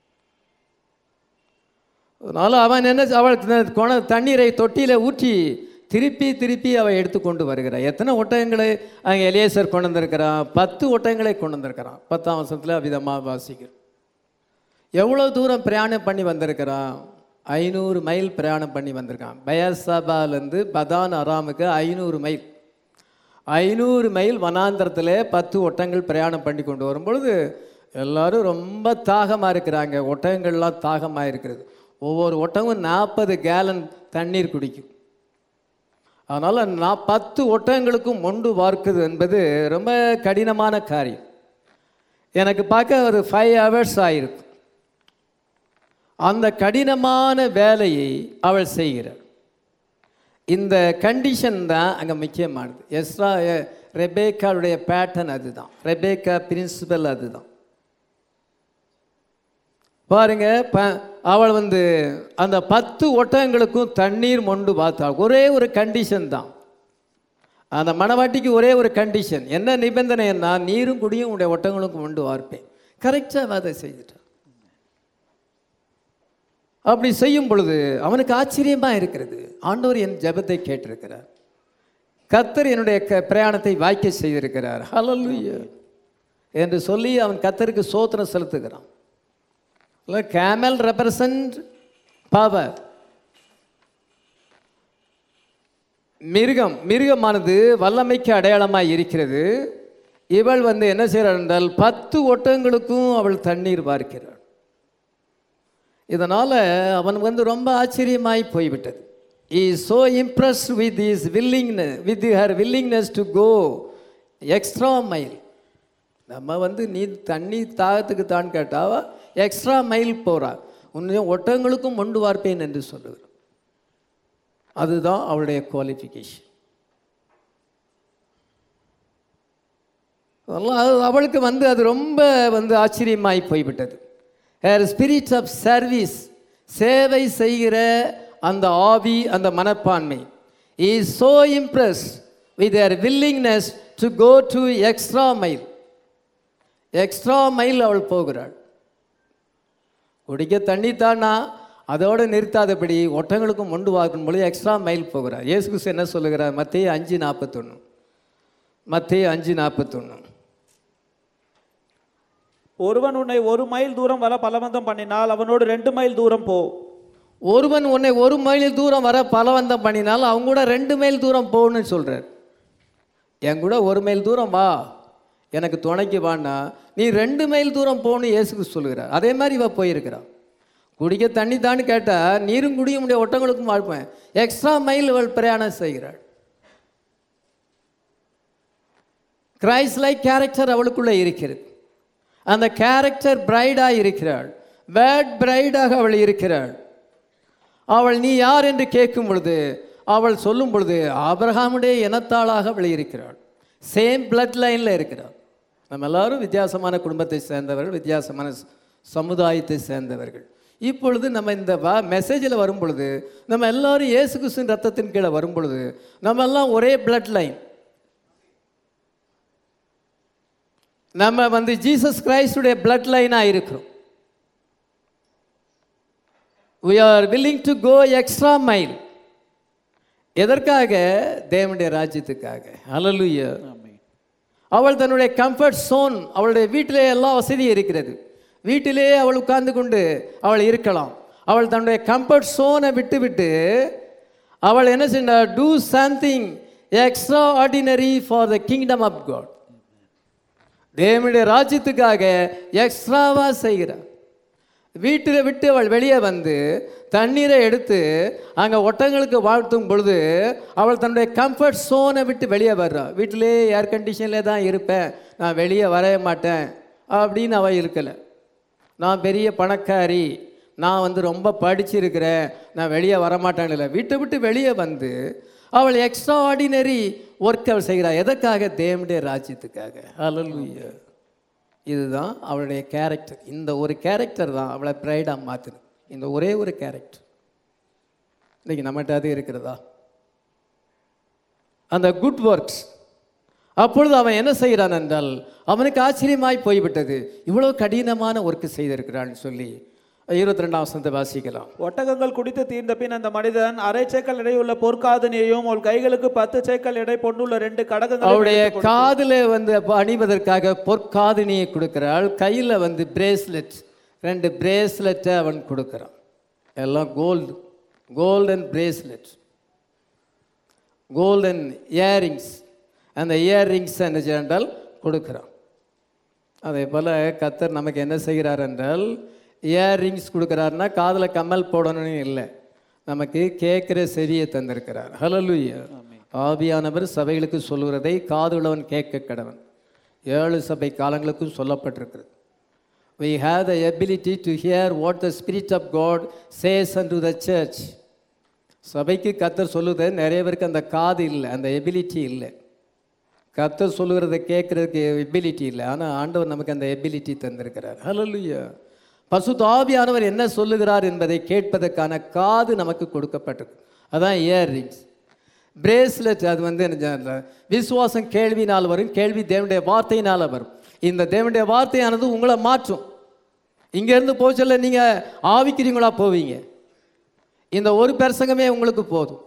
அதனால அவன் என்ன அவள் த- கொண தண்ணீரை தொட்டியில ஊற்றி திருப்பி திருப்பி அவள் எடுத்து கொண்டு வருகிறாள் எத்தனை ஒட்டகங்களை அங்கே எலியேசர் கொண்டு வந்திருக்கிறான் பத்து ஒட்டகங்களை கொண்டு வந்திருக்கிறான் பத்தாம் வருஷத்தில் விதமாக வாசிக்கிறோம் எவ்வளோ தூரம் பிரயாணம் பண்ணி வந்திருக்கிறான் ஐநூறு மைல் பிரயாணம் பண்ணி வந்திருக்கான் பயசபாலேருந்து பதான் அராமுக்கு ஐநூறு மைல் ஐநூறு மைல் வனாந்தரத்தில் பத்து ஒட்டங்கள் பிரயாணம் பண்ணி கொண்டு வரும்பொழுது எல்லாரும் ரொம்ப தாகமாக இருக்கிறாங்க ஒட்டகங்கள்லாம் தாகமாக இருக்கிறது ஒவ்வொரு ஒட்டகமும் நாற்பது கேலன் தண்ணீர் குடிக்கும் அதனால் நான் பத்து ஒட்டகங்களுக்கும் மொண்டு பார்க்குது என்பது ரொம்ப கடினமான காரியம் எனக்கு பார்க்க ஒரு ஃபைவ் ஹவர்ஸ் ஆயிருக்கு அந்த கடினமான வேலையை அவள் செய்கிறாள் இந்த கண்டிஷன் தான் அங்கே முக்கியமானது எஸ்ரா ரெபேக்காவுடைய பேட்டர்ன் அதுதான் ரெபேக்கா பிரின்சிபல் அதுதான் பாருங்க ப அவள் வந்து அந்த பத்து ஒட்டகங்களுக்கும் தண்ணீர் மொண்டு பார்த்தாள் ஒரே ஒரு கண்டிஷன் தான் அந்த மணவாட்டிக்கு ஒரே ஒரு கண்டிஷன் என்ன நிபந்தனைன்னா நீரும் குடியும் உடைய ஒட்டகங்களுக்கும் மொண்டு வார்ப்பேன் கரெக்டாக அதை செய்துட்டான் அப்படி செய்யும் பொழுது அவனுக்கு ஆச்சரியமா இருக்கிறது ஆண்டவர் என் ஜெபத்தை கேட்டிருக்கிறார் கத்தர் என்னுடைய க பிரயாணத்தை வாய்க்க செய்திருக்கிறார் ஹalleluya என்று சொல்லி அவன் கத்தருக்கு சோத்திரம் செலுத்துகிறான் கேமல் ரெப்ரசன்ட் பவர் மிருகம் மிருகமானது வல்லமைக்கு அடையாளமாய் இருக்கிறது இவள் வந்து என்ன செய்கிறாள் என்றால் பத்து ஒட்டகங்களுக்கும் அவள் தண்ணீர் பார்க்கிறாள் இதனால் அவன் வந்து ரொம்ப ஆச்சரியமாய் போய்விட்டது he so impressed with his willingness with her willingness to go extra mile நம்ம வந்து நீ தண்ணி தாகத்துக்கு தான் கேட்டாவா எக்ஸ்ட்ரா மைல் போகிறா உன்னை ஒட்டகங்களுக்கும் மொண்டு வார்ப்பேன் என்று சொல்லுகிறார் அதுதான் அவளுடைய குவாலிஃபிகேஷன் அதெல்லாம் அது அவளுக்கு வந்து அது ரொம்ப வந்து ஆச்சரியமாய் போய்விட்டது ஹேர் ஸ்பிரிட் ஆஃப் சர்வீஸ் சேவை செய்கிற அந்த ஆவி அந்த மனப்பான்மை is so impressed with their willingness to go to extra mile extra mile அவள் போகிறாள் குடிக்க தண்ணி தானா அதோடு நிறுத்தாதபடி ஒட்டங்களுக்கும் மொண்டு வாக்கும் பொழுது எக்ஸ்ட்ரா மைல் போகிறார் இயேசு கிறிஸ்து என்ன சொல்லுகிறார் மத்திய அஞ்சு நாற்பத்தொன்று மத்திய அஞ்சு நாற்பத்தொன்று ஒருவன் உன்னை ஒரு மைல் தூரம் வர பலவந்தம் பண்ணினால் அவனோடு ரெண்டு மைல் தூரம் போ ஒருவன் உன்னை ஒரு மைல் தூரம் வர பலவந்தம் பண்ணினால் அவங்க கூட ரெண்டு மைல் தூரம் போகணும்னு சொல்கிறார் என் கூட ஒரு மைல் தூரம் வா எனக்கு துணைக்கு வான்னா நீ ரெண்டு மைல் தூரம் போகணும் இயேசுக்கு சொல்லுகிறார் அதே மாதிரி இவ போயிருக்கிறான் குடிக்க தண்ணி தான்னு கேட்டால் நீரும் குடிய முடிய ஒட்டங்களுக்கும் வாழ்ப்பேன் எக்ஸ்ட்ரா மைல் இவள் பிரயாணம் செய்கிறாள் கிரைஸ்ட் லைக் கேரக்டர் அவளுக்குள்ளே இருக்கிறது அந்த கேரக்டர் பிரைடாக இருக்கிறாள் பேட் பிரைடாக அவள் இருக்கிறாள் அவள் நீ யார் என்று கேட்கும் பொழுது அவள் சொல்லும் பொழுது ஆபிரகாமுடைய இனத்தாளாக அவள் இருக்கிறாள் சேம் பிளட் லைனில் இருக்கிறாள் நம்ம எல்லாரும் வித்தியாசமான குடும்பத்தை சேர்ந்தவர்கள் வித்தியாசமான ச- சமுதாயத்தை சேர்ந்தவர்கள் இப்பொழுது நம்ம இந்த வா மெசேஜில் வரும் பொழுது நம்ம எல்லாரும் இயேசு கிறிஸ்துவின் ரத்தத்தின் கீழே வரும் பொழுது நம்ம எல்லாம் ஒரே பிளட் லைன் நம்ம வந்து ஜீசஸ் கிரைஸ்டுடைய பிளட் லைனாக இருக்கிறோம் we are willing to go extra mile எதற்காக தேவனுடைய ராஜ்யத்துக்காக ஹalleluya அவள் தன்னுடைய கம்ஃபர்ட் சோன் அவளுடைய வீட்டிலே எல்லா வசதியும் இருக்கிறது வீட்டிலே அவள் உட்கார்ந்து கொண்டு அவள் இருக்கலாம் அவள் தன்னுடைய கம்ஃபர்ட் சோனை விட்டு விட்டு அவள் என்ன செய்ய do something extraordinary for the kingdom of God தேவனுடைய ராஜ்யத்துக்காக எக்ஸ்ட்ராவாக செய்கிறார் வீட்டில் விட்டு அவள் வெளியே வந்து தண்ணீரை எடுத்து அங்கே ஒட்டங்களுக்கு வாழ்த்தும் பொழுது அவள் தன்னுடைய கம்ஃபர்ட் சோனை விட்டு வெளியே வர்றா வீட்டிலே ஏர் கண்டிஷன்லே தான் இருப்பேன் நான் வெளியே வரவே மாட்டேன் அப்படின்னு அவள் இருக்கலை நான் பெரிய பணக்காரி நான் வந்து ரொம்ப படிச்சிருக்கிறேன் நான் வெளியே வரமாட்டேன் இல்லை வீட்டை விட்டு வெளியே வந்து அவள் எக்ஸ்ட்ரா ஆர்டினரி ஒர்க் அவள் செய்கிறாள் எதற்காக தேவனுடைய ராஜ்யத்துக்காக ஹalleluya இதுதான் அவளுடைய கேரக்டர் இந்த ஒரு கேரக்டர் தான் அவளை பிரைடாக மாற்றுது இந்த ஒரே ஒரு கேரக்டர் இன்னைக்கு நம்மகிட்ட அது இருக்கிறதா அந்த குட் ஒர்க்ஸ் அப்பொழுது அவன் என்ன செய்கிறான் என்றால் அவனுக்கு ஆச்சரியமாய் போய்விட்டது இவ்வளோ கடினமான ஒர்க்கு செய்திருக்கிறான்னு சொல்லி இருபத்தி ரெண்டாம் வசனத்தை வாசிக்கலாம் ஒட்டகங்கள் குடித்து தீர்ந்த பின் அந்த மனிதன் அரை சேக்கல் எடையுள்ள பொற்காதனியையும் உன் கைகளுக்கு பத்து சேக்கல் எடை பொண்ணுள்ள ரெண்டு கடகங்கள் அவருடைய காதில் வந்து அப்ப அணிவதற்காக பொற்காதினியை கொடுக்கிறாள் கையில் வந்து பிரேஸ்லெட் ரெண்டு பிரேஸ்லெட்டை அவன் கொடுக்குறான் எல்லாம் gold golden bracelet golden earrings அந்த இயரிங்ஸ் என்ன செய்யறால் கொடுக்குறான் அதே போல் கத்தர் நமக்கு என்ன செய்கிறார் என்றால் இயரிங்ஸ் கொடுக்குறாருன்னா காதில் கம்மல் போடணும்னு இல்லை நமக்கு கேட்குற செவியை தந்திருக்கிறார் ஹலலுயா ஆவியானவர் சபைகளுக்கு சொல்லுகிறதை காதுள்ளவன் கேட்க கடவன் ஏழு சபை காலங்களுக்கும் சொல்லப்பட்டிருக்கிறது we have the ability to hear what the spirit of god says unto the church சபைக்கு கத்தர் சொல்லுது நிறைய பேருக்கு அந்த காது இல்லை அந்த எபிலிட்டி இல்லை கத்தர் சொல்லுகிறத கேட்குறதுக்கு எபிலிட்டி இல்லை ஆனால் ஆண்டவர் நமக்கு அந்த எபிலிட்டி தந்திருக்கிறார் ஹalleluya பசுத்த ஆவியானவர் என்ன சொல்லுகிறார் என்பதை கேட்பதற்கான காது நமக்கு கொடுக்கப்பட்டிருக்கு அதான் இயர்ரிங்ஸ் பிரேஸ்லெட் அது வந்து என்ன சொல்ல, விசுவாசம் கேள்வினால் வரும் கேள்வி தேவனுடைய வார்த்தையினால் வரும் இந்த தேவனுடைய வார்த்தையானது உங்களை மாற்றும் இங்கேருந்து போச்சல நீங்கள் ஆவிக்கிறீங்களா போவீங்க இந்த ஒரு பிரசங்கமே உங்களுக்கு போதும்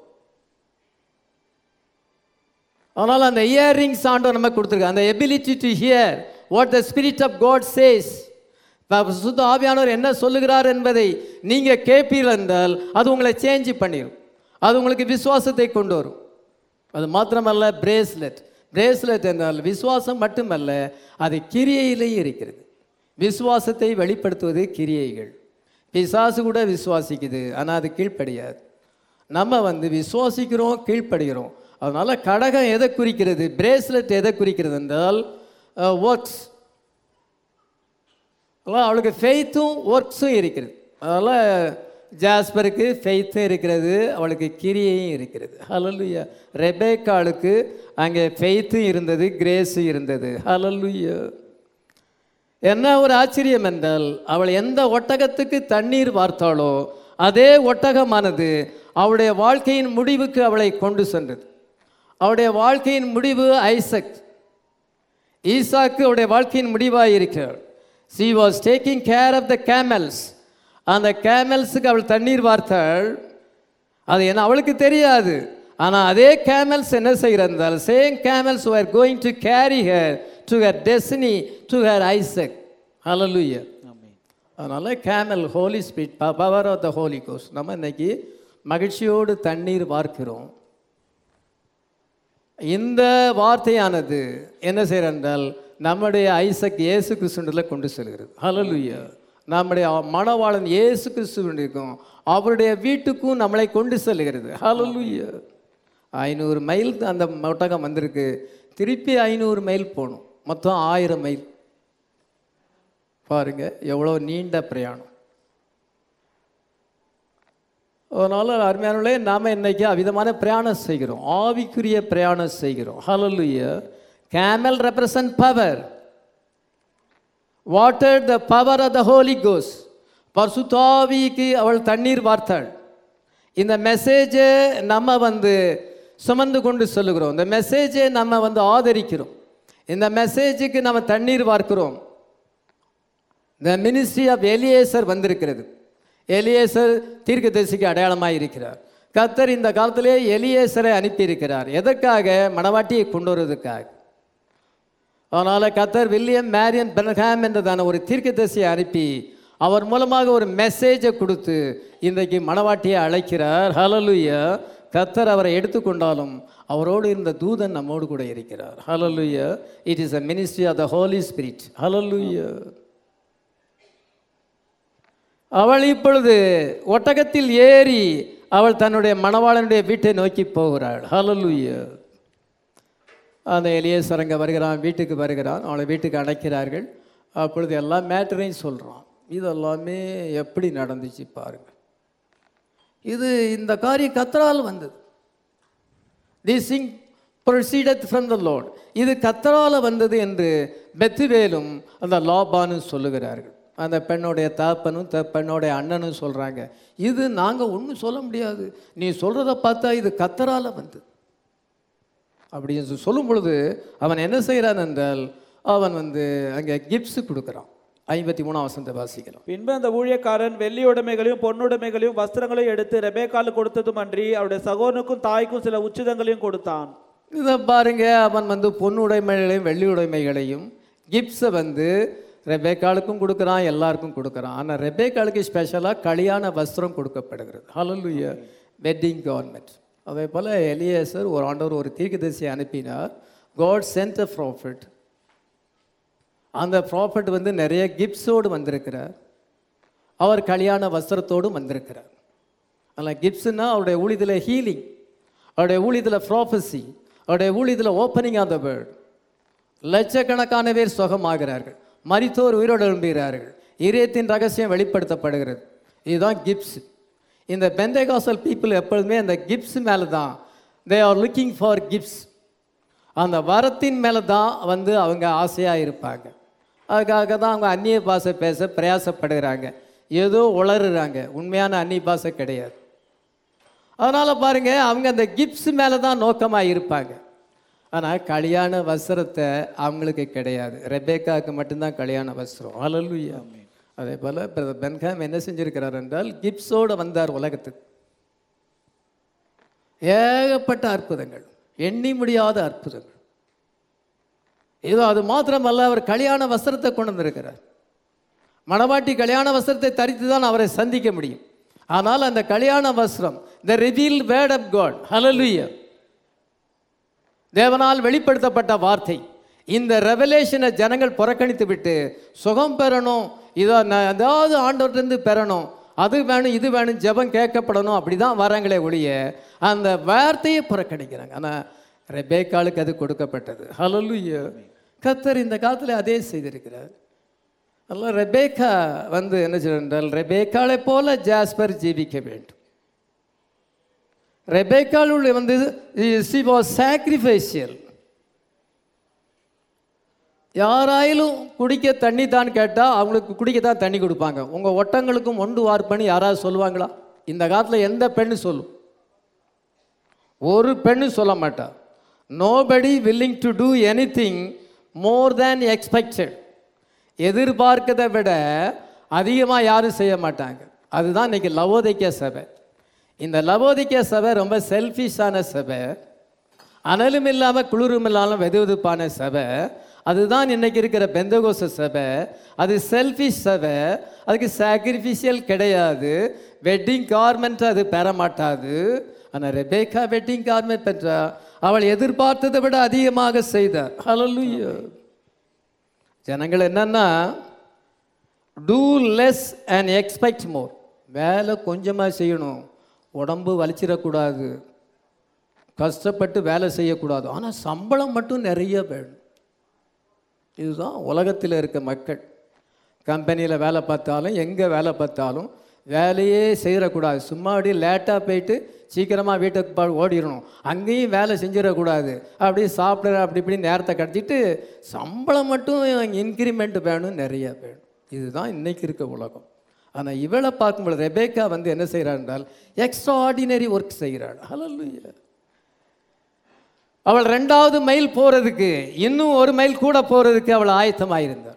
ஆனால் அந்த இயரிங்ஸ் ஆண்டவர் நமக்கு கொடுத்துருக்கு அந்த ability to hear what the spirit of God says சுத்த ஆவியானவர் என்ன சொல்லுகிறார் என்பதை நீங்கள் கேட்பீர்கள் என்றால் அது உங்களை சேஞ்ச் பண்ணிடும் அது உங்களுக்கு விசுவாசத்தை கொண்டு வரும் அது மாத்திரமல்ல பிரேஸ்லெட் பிரேஸ்லெட் என்றால் விசுவாசம் மட்டுமல்ல அது கிரியையிலேயே இருக்கிறது விசுவாசத்தை வெளிப்படுத்துவது கிரியைகள் பிசாசு கூட விசுவாசிக்குது ஆனால் அது கீழ்ப்படியாது நம்ம வந்து விசுவாசிக்கிறோம் கீழ்ப்படுகிறோம் அதனால கடகம் எதை குறிக்கிறது பிரேஸ்லெட் எதை குறிக்கிறது என்றால் ஒர்க்ஸ் அதனால் அவளுக்கு ஃபெய்த்தும் ஒர்க்ஸும் இருக்கிறது அதனால் ஜாஸ்பருக்கு ஃபெய்த்தும் இருக்கிறது அவளுக்கு கிரியையும் இருக்கிறது ஹலலுயா ரெபேக்காளுக்கு அங்கே ஃபெய்த்தும் இருந்தது கிரேஸும் இருந்தது ஹலலுயா என்ன ஒரு ஆச்சரியம் என்றால் அவள் எந்த ஒட்டகத்துக்கு தண்ணீர் வார்த்தாளோ அதே ஒட்டகமானது அவளுடைய வாழ்க்கையின் முடிவுக்கு அவளை கொண்டு சென்றது அவளுடைய வாழ்க்கையின் முடிவு ஐசக் ஈசாக்கு அவருடைய வாழ்க்கையின் முடிவாக இருக்கிறாள் she was taking care of the camels அந்த கேமல்ஸுக்கு அவள் தண்ணீர் வார்த்தாள் அது என்ன அவளுக்கு தெரியாது ஆனால் அதே கேமல்ஸ் என்ன செய்கிறார் same camels were going to carry her to her destiny to her Isaac hallelujah அதனால் camel Holy Spirit power of the Holy கோஸ் நம்ம இன்னைக்கு மகிழ்ச்சியோடு தண்ணீர் வார்க்கிறோம் இந்த வார்த்தையானது என்ன செய்யறால் நம்முடைய ஐசக் இயேசு கிறிஸ்துவில் கொண்டு செல்கிறது ஹalleluya நம்முடைய மணவாளன் இயேசு கிறிஸ்துவனுக்கும் அவருடைய வீட்டுக்கும் நம்மளை கொண்டு செல்கிறது ஹalleluya ஐநூறு மைல் அந்த ஒட்டகம் வந்திருக்கு திருப்பி ஐநூறு மைல் போகணும் மொத்தம் ஆயிரம் மைல் பாருங்க எவ்வளோ நீண்ட பிரயாணம் அதனால் அருமையானவர்களே நாம் இன்னைக்கு அவிதமான பிரயாணம் செய்கிறோம் ஆவிக்குரிய பிரயாணம் செய்கிறோம் hallelujah camel represent power water the power of the Holy கோஸ் பர்சுத்தாவிக்கு அவள் தண்ணீர் வார்த்தாள் இந்த மெசேஜை நம்ம வந்து சுமந்து கொண்டு சொல்லுகிறோம் இந்த மெசேஜை நம்ம வந்து ஆதரிக்கிறோம் இந்த மெசேஜுக்கு நம்ம தண்ணீர் வார்க்கிறோம் த மினிஸ்ட்ரி ஆஃப் எலியேசர் வந்திருக்கிறது எலியேசர் தீர்க்கதரிசிக்கு அடையாளமாக இருக்கிறார் கத்தர் இந்த காலத்திலே எலியேசரை அனுப்பியிருக்கிறார் எதற்காக மணவாட்டியை கொண்டு வருவதற்காக அதனால் கத்தர் வில்லியம் மேரியன் பெர்ஹாம் என்றதான ஒரு தீர்க்கதரிசியை அனுப்பி அவர் மூலமாக ஒரு மெசேஜை கொடுத்து இன்றைக்கு மணவாட்டியை அழைக்கிறார் ஹலலுயா கத்தர் அவரை எடுத்துக்கொண்டாலும் அவரோடு இருந்த தூதன் நம்மோடு கூட இருக்கிறார் hallelujah it is a ministry of the Holy Spirit hallelujah அவள் இப்பொழுது ஒட்டகத்தில் ஏறி அவள் தன்னுடைய மணவாளனுடைய வீட்டை நோக்கி போகிறாள் ஹalleluya அந்த எலியேசர் அங்கே வருகிறான் வீட்டுக்கு வருகிறான் அவளை வீட்டுக்கு அழைக்கிறார்கள் அப்பொழுது எல்லா மேட்டரையும் சொல்கிறான் இதெல்லாமே எப்படி நடந்துச்சு பாருங்க இது இந்த காரியம் கத்தரால் வந்தது திஸ் சிங் proceedeth from the Lord இது கத்தரால வந்தது என்று பெத்துவேலும் அந்த லாபானும் சொல்லுகிறார்கள் அந்த பெண்ணுடைய தகப்பனும் த பெண்ணுடைய அண்ணனும் சொல்கிறாங்க இது நாங்கள் ஒன்றும் சொல்ல முடியாது நீ சொல்கிறத பார்த்தா இது கத்தரால வந்தது அப்படின்னு சொல்லி சொல்லும் பொழுது அவன் என்ன செய்கிறான் என்றால் அவன் வந்து அங்கே கிப்ஸ் கொடுக்குறான் ஐம்பத்தி மூணாம் வசந்த வாசிக்கலாம் பின்பு அந்த ஊழியக்காரன் வெள்ளி உடைமைகளையும் பொன்னுடைமைகளையும் வஸ்திரங்களையும் எடுத்து ரெபேக்காலு கொடுத்ததும் அன்றி அவருடைய சகோதரனுக்கும் தாய்க்கும் சில உச்சிதங்களையும் கொடுத்தான் இதை பாருங்க அவன் வந்து பொண்ணு உடைமைகளையும் வெள்ளி உடைமைகளையும் கிப்ஸை வந்து ரெபேக்காளுக்கும் கொடுக்குறான் எல்லாருக்கும் கொடுக்குறான் ஆனால் ரெபேக்காளுக்கு ஸ்பெஷலாக கல்யாண வஸ்திரம் கொடுக்கப்படுகிறது ஹalleluya வெட்டிங் கவர்மெண்ட் அதே போல் எலியேசர் ஒரு ஆண்டவர் ஒரு தீர்க்கதரிசியை அனுப்பினார் காட் சென்ட் அ ப்ராஃபிட் அந்த ப்ராஃபிட் வந்து நிறைய கிப்ஸோடு வந்திருக்கிறார் அவர் கல்யாண வஸ்திரத்தோடும் வந்திருக்கிறார் ஆனால் கிப்ஸ்னா அவருடைய ஊழியத்தில் ஹீலிங் அவருடைய ஊழியத்தில் ப்ராஃபஸி அவருடைய ஊழியத்தில் ஓப்பனிங் ஆஃப் த வேர்ட் லட்சக்கணக்கான பேர் சுகமாகிறார்கள் மரித்தோர் உயிரோடு எழும்புகிறார்கள் இதயத்தின் ரகசியம் வெளிப்படுத்தப்படுகிறது இதுதான் கிப்ஸ் இந்த பெந்தேகாசல் பீப்புள் எப்பொழுதுமே அந்த கிப்ஸ் மேலே தான் they are looking for gifts அந்த வரத்தின் மேலே தான் வந்து அவங்க ஆசையாக இருப்பாங்க அதுக்காக தான் அவங்க அந்நிய பாஷை பேச பிரயாசப்படுகிறாங்க ஏதோ உளறுறாங்க உண்மையான அந்நிய பாஷை கிடையாது அதனால் பாருங்க அவங்க அந்த கிப்ஸ் மேலே தான் நோக்கமாக இருப்பாங்க ஆனால் கல்யாண வஸ்திரத்தை அவங்களுக்கு கிடையாது ரெபேக்காவுக்கு மட்டும்தான் கல்யாண வஸ்திரம் ஹalleluya அதே போல் பிரதர் பென்காம் என்ன செஞ்சிருக்கிறார் என்றால் கிப்ஸோடு வந்தார் உலகத்துக்கு ஏகப்பட்ட அற்புதங்கள் எண்ணி முடியாத அற்புதங்கள் இதோ அது மாத்திரமல்ல அவர் கல்யாண வஸ்திரத்தை கொண்டு வந்திருக்கிறார் மணவாட்டி கல்யாண வஸ்திரத்தை தரித்து தான் அவரை சந்திக்க முடியும் ஆனால் அந்த கல்யாண வஸ்திரம் the revealed word of God hallelujah தேவனால் வெளிப்படுத்தப்பட்ட வார்த்தை இந்த ரெவலேஷனை ஜனங்கள் புறக்கணித்து விட்டு சுகம் பெறணும் இதோ நான் ஏதாவது ஆண்டவர்கிட்டருந்து பெறணும் அது வேணும் இது வேணும் ஜெபம் கேட்கப்படணும் அப்படி தான் வராங்களே ஒழிய அந்த வார்த்தையை புறக்கணிக்கிறாங்க ஆனால் ரெபேக்காளுக்கு அது கொடுக்கப்பட்டது ஹalleluya கத்தர் இந்த காலத்தில் அதே செய்திருக்கிறார் அதெல்லாம் ரெபேக்கா வந்து என்ன சொல்றால் ரெபேக்காளை போல ஜாஸ்பர் ஜீவிக்க வேண்டும் ரெபேக்காளுடைய வந்து சி வாஸ் சாக்ரிஃபைஷியல் யாராயிலும் குடிக்க தண்ணி தான் கேட்டால் அவங்களுக்கு குடிக்க தான் தண்ணி கொடுப்பாங்க உங்கள் ஒட்டங்களுக்கும் ஒண்டு வார்ப்பன்னு யாராவது சொல்லுவாங்களா இந்த காலத்தில் எந்த பெண்ணு சொல்லும் ஒரு பெண்ணு சொல்ல மாட்டா nobody willing to do anything more than expected எதிர்பார்க்கதை விட அதிகமாக யாரும் செய்ய மாட்டாங்க அதுதான் இன்னைக்கு லவோதிக்க சபை இந்த லவோதிக்க சபை ரொம்ப செல்ஃபிஷான சபை அனலும் இல்லாமல் குளிரும் இல்லாமல் வெது வெதுப்பான சபை அதுதான் இன்னைக்கு இருக்கிற பெந்தகோச சபை அது செல்ஃபிஷ் சபை அதுக்கு சாக்ரிஃபிஷியல் கிடையாது வெட்டிங் கார்மெண்ட் அது பெற மாட்டாது ஆனால் ரெபேக்கா வெட்டிங் கார்மெண்ட் பெற்றா அவள் எதிர்பார்த்ததை விட அதிகமாக செய்தார் ஹalleluya ஜனங்கள் என்னன்னா do less and expect more வேலை கொஞ்சமாக செய்யணும் உடம்பு வலிச்சிடக்கூடாது கஷ்டப்பட்டு வேலை செய்யக்கூடாது ஆனால் சம்பளம் மட்டும் நிறைய வேணும் இதுதான் உலகத்தில் இருக்க மக்கள் கம்பெனியில் வேலை பார்த்தாலும் எங்கே வேலை பார்த்தாலும் வேலையே செய்திடக்கூடாது சும்மா அப்படியே லேட்டாக போயிட்டு சீக்கிரமாக வீட்டுக்கு பா ஓடிடணும் அங்கேயும் வேலை செஞ்சிடக்கூடாது அப்படியே சாப்பிட அப்படி இப்படி நேரத்தை கடத்திட்டு சம்பளம் மட்டும் இன்க்ரிமெண்ட் வேணும் நிறைய வேணும் இதுதான் இன்னைக்கு இருக்க உலகம் ஆனால் இவளை பார்க்கும்போது ரெபேக்கா வந்து என்ன செய்கிறாள் என்றால் எக்ஸ்ட்ராடினரி ஒர்க் செய்கிறாள் ஹalleluya அவள் ரெண்டாவது மைல் போகிறதுக்கு இன்னும் ஒரு மைல் கூட போகிறதுக்கு அவள் ஆயத்தமாயிருந்தாள்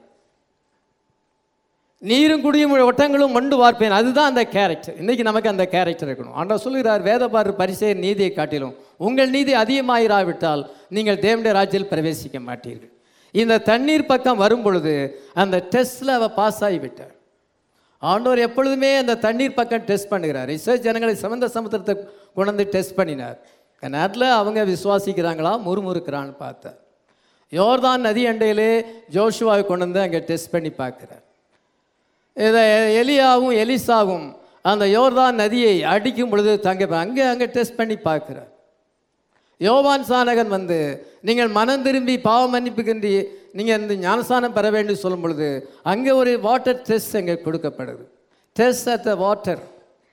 நீரும் குடியும் ஒட்டங்களும் மண்டு வார்ப்பேன் அதுதான் அந்த கேரக்டர் இன்னைக்கு நமக்கு அந்த கேரக்டர் இருக்கணும் ஆண்டவர் சொல்கிறார் வேதபார் பரிசெயர் நீதியை காட்டிலும் உங்கள் நீதி அதிகமாயிராவிட்டால் நீங்கள் தேவனுடைய ராஜ்யத்தில் பிரவேசிக்க மாட்டீர்கள் இந்த தண்ணீர் பக்கம் வரும் பொழுது அந்த டெஸ்ட்டில் அவள் பாஸ் ஆகிவிட்டாள் ஆண்டவர் எப்பொழுதுமே அந்த தண்ணீர் பக்கம் டெஸ்ட் பண்ணுகிறார் இஸ்ரேல் ஜனங்களை சமந்த சமுத்திரத்தை கொண்டு வந்து டெஸ்ட் பண்ணினார் நேரத்தில் அவங்க விசுவாசிக்கிறாங்களா முறுமுறுக்கிறான்னு பார்த்தார் யோர்தான் நதி அண்டையிலே ஜோஷுவாவை கொண்டு வந்து அங்கே டெஸ்ட் பண்ணி பார்க்குறார் இதை எலியாவும் எலிசாவும் அந்த யோர்தான் நதியை அடிக்கும் பொழுது தங்க அங்கே அங்கே டெஸ்ட் பண்ணி பார்க்குறார் யோவான் சானகன் வந்து நீங்கள் மனம் திரும்பி பாவ மன்னிப்புக்கின்றி நீங்கள் இந்த ஞானஸ்தானம் பெற வேண்டும் சொல்லும் பொழுது அங்கே ஒரு வாட்டர் டெஸ்ட் அங்கே கொடுக்கப்படுது டெஸ்ட் அட் த வாட்டர்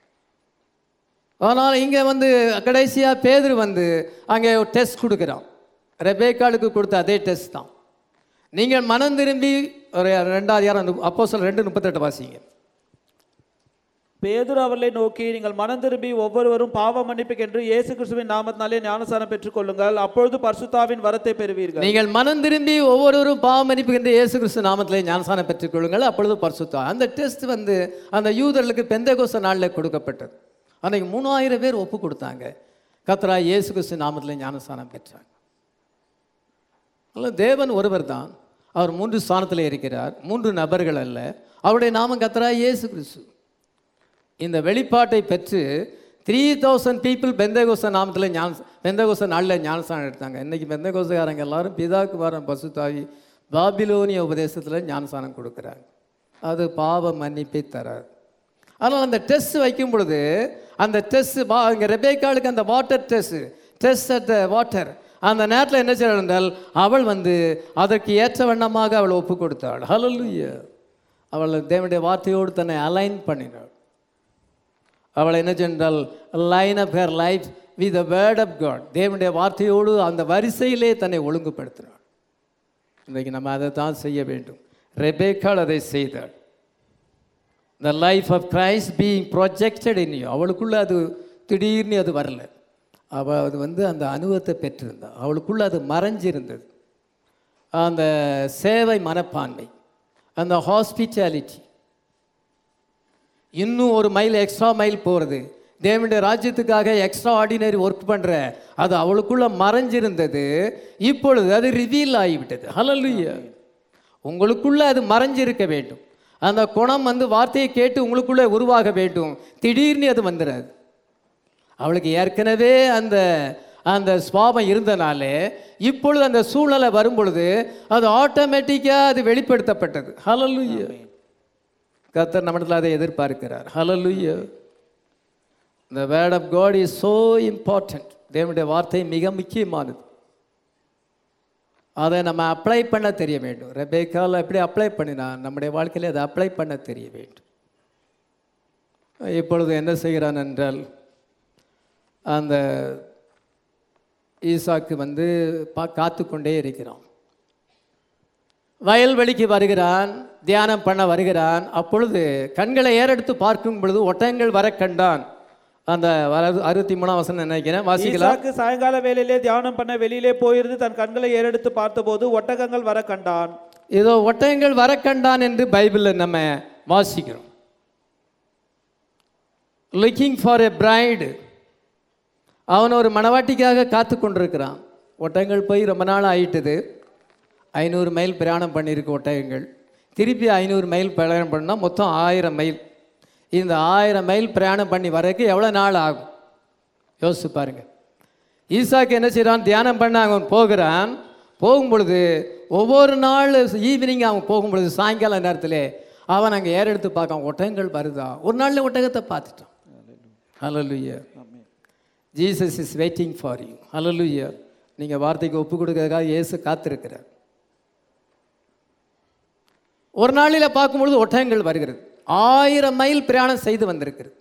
ஆனால் இங்கே வந்து கடைசியாக பேதர் வந்து அங்கே டெஸ்ட் கொடுக்குறான் ரெபேக்காளுக்கு கொடுத்த அதே டெஸ்ட் தான் நீங்கள் மனம் திரும்பி ஒரு ரெண்டாயிரம் அப்போ சொல்ல ரெண்டு முப்பத்தெட்டு வாசிங்க பேதுரு அவர்களை நோக்கி நீங்கள் மனம் திரும்பி ஒவ்வொருவரும் பாவ மன்னிப்புக்கென்று இயேசு கிறிஸ்துவின் நாமத்தினாலே ஞானசாரம் பெற்றுக்கொள்ளுங்கள் அப்பொழுது பரிசுத்தாவின் வரத்தை பெறுவீர்கள் நீங்கள் மனம் திரும்பி ஒவ்வொருவரும் பாவம் மன்னிப்புகின்ற இயேசு கிறிஸ்து நாமத்திலே ஞானசானம் பெற்றுக்கொள்ளுங்கள் அப்பொழுது பரிசுத்தம் அந்த டெஸ்ட் வந்து அந்த யூதர்களுக்கு பெந்தகோச நாளில் கொடுக்கப்பட்டது அன்னைக்கு மூணாயிரம் பேர் ஒப்பு கொடுத்தாங்க கத்ரா இயேசு கிறிஸ்து நாமத்திலே ஞானசானம் பெற்றாங்க அல்ல தேவன் ஒருவர் தான் அவர் மூன்று ஸ்தானத்தில் இருக்கிறார் மூன்று நபர்கள் அல்ல அவருடைய நாமம் கத்ரா இயேசு கிறிஸ்து இந்த வெளிப்பாட்டை பெற்று த்ரீ தௌசண்ட் பீப்புள் பெந்தகோச நாமத்தில் ஞான பெந்தகோச நாளில் ஞானஸ்தானம் எடுத்தாங்க இன்றைக்கி பெந்தகோசக்காரங்க எல்லாரும் பிதாக்கு வாரம் பசுத்தாவி பாபிலோனிய உபதேசத்தில் ஞானஸ்தானம் கொடுக்குறாங்க அது பாவ மன்னிப்பை தராது ஆனால் அந்த டெஸ்ட் வைக்கும் பொழுது அந்த டெஸ்ட் வா இங்கே ரெபேக்காளுக்கு அந்த water test test at the water அந்த நேரத்தில் என்ன செய்யறாள் என்றால் அவள் வந்து அதற்கு ஏற்ற வண்ணமாக அவள் ஒப்பு கொடுத்தாள் ஹalleluya அவள் தேவனுடைய வார்த்தையோடு தன்னை அலைன் பண்ணினாள் அவள் என்ன சென்றால் line of her life with the word of God தேவனுடைய வார்த்தையோடு அந்த வரிசையிலே தன்னை ஒழுங்குபடுத்தினாள் இன்றைக்கு நம்ம அதை தான் செய்ய வேண்டும் ரெபேக்காள் அதை செய்தாள் the life of Christ being projected in you அவளுக்குள்ளே அது திடீர்னு அது வரல அவள் அது வந்து அந்த அனுபவத்தை பெற்றிருந்தா அவளுக்குள்ளே அது மறைஞ்சிருந்தது அந்த சேவை மனப்பான்மை அந்த ஹாஸ்பிட்டாலிட்டி இன்னும் ஒரு மைல் எக்ஸ்ட்ரா மைல் போகிறது தேவனுடைய ராஜ்யத்துக்காக எக்ஸ்ட்ரா ஆர்டினரி ஒர்க் பண்ணுற அது அவளுக்குள்ள மறைஞ்சிருந்தது இப்பொழுது அது ரிவீல் ஆகிவிட்டது ஹalleluya உங்களுக்குள்ள அது மறைஞ்சிருக்க வேண்டும் அந்த குணம் வந்து வார்த்தையை கேட்டு உங்களுக்குள்ளே உருவாக வேண்டும் திடீர்னு அது வந்துடாது அவளுக்கு ஏற்கனவே அந்த அந்த சுவாபம் இருந்தனாலே இப்பொழுது அந்த சூழ்நிலை வரும் பொழுது அது ஆட்டோமேட்டிக்காக அது வெளிப்படுத்தப்பட்டது ஹalleluya கர்த்தர் நம்மிடத்தில் அதை எதிர்பார்க்கிறார் ஹalleluya the word of god is so important தேவனுடைய வார்த்தை மிக முக்கியமானது அதை நம்ம அப்ளை பண்ண தெரிய வேண்டும் ரெபேக்கால் எப்படி அப்ளை பண்ணினா நம்முடைய வாழ்க்கையில அதை அப்ளை பண்ண தெரிய வேண்டும் இப்பொழுது என்ன செய்கிறான் என்றால் அந்த ஈசாக்கு வந்து பா காத்து கொண்டே இருக்கிறான் வயல்வெளிக்கு வருகிறான் தியானம் பண்ண வருகிறான் அப்பொழுது கண்களை ஏறெடுத்து பார்க்கும் பொழுது ஒட்டகங்கள் வர கண்டான் அந்த வர- அறுபத்தி மூணாம் வசனம் நினைக்கிறேன் வாசிக்கலாம் ஈசாக்கு சாயங்கால வேளையிலே தியானம் பண்ண வெளியிலே போயிருந்து தன் கண்களை ஏறெடுத்து பார்த்தபோது ஒட்டகங்கள் வர கண்டான் இதோ ஒட்டகங்கள் வர கண்டான் என்று பைபிளில் நம்ம வாசிக்கிறோம் லுக்கிங் ஃபார் எ பிரைடு அவன் ஒரு மணவாட்டிக்காக காத்து கொண்டிருக்கிறான் ஒட்டகங்கள் போய் ரொம்ப நாள் ஆயிட்டுது ஐநூறு மைல் பிரயாணம் பண்ணியிருக்கு ஒட்டகங்கள் திருப்பி ஐநூறு மைல் பிரயாணம் பண்ணால் மொத்தம் ஆயிரம் மைல் இந்த ஆயிரம் மைல் பிரயாணம் பண்ணி வரக்கு எவ்வளோ நாள் ஆகும் யோசிச்சு பாருங்க ஈசாக்கு என்ன செய்கிறான் தியானம் பண்ண அவன் போகிறான் போகும் பொழுது ஒவ்வொரு நாள் ஈவினிங் அவன் போகும் பொழுது சாயங்கால நேரத்தில் அவன் அங்கே ஏறெடுத்து பார்க்கான் ஒட்டகங்கள் வருதா ஒரு நாளில் ஒட்டகத்தை பார்த்துட்டான் hallelujah Jesus is waiting for you hallelujah நீங்கள் வார்த்தைக்கு ஒப்பு கொடுக்கறதுக்காக இயேசு காத்திருக்கிறார் ஒரு நாளில் பார்க்கும்பொழுது ஒட்டகங்கள் வருகிறது ஆயிரம் மைல் பிரயாணம் செய்து வந்திருக்கிறது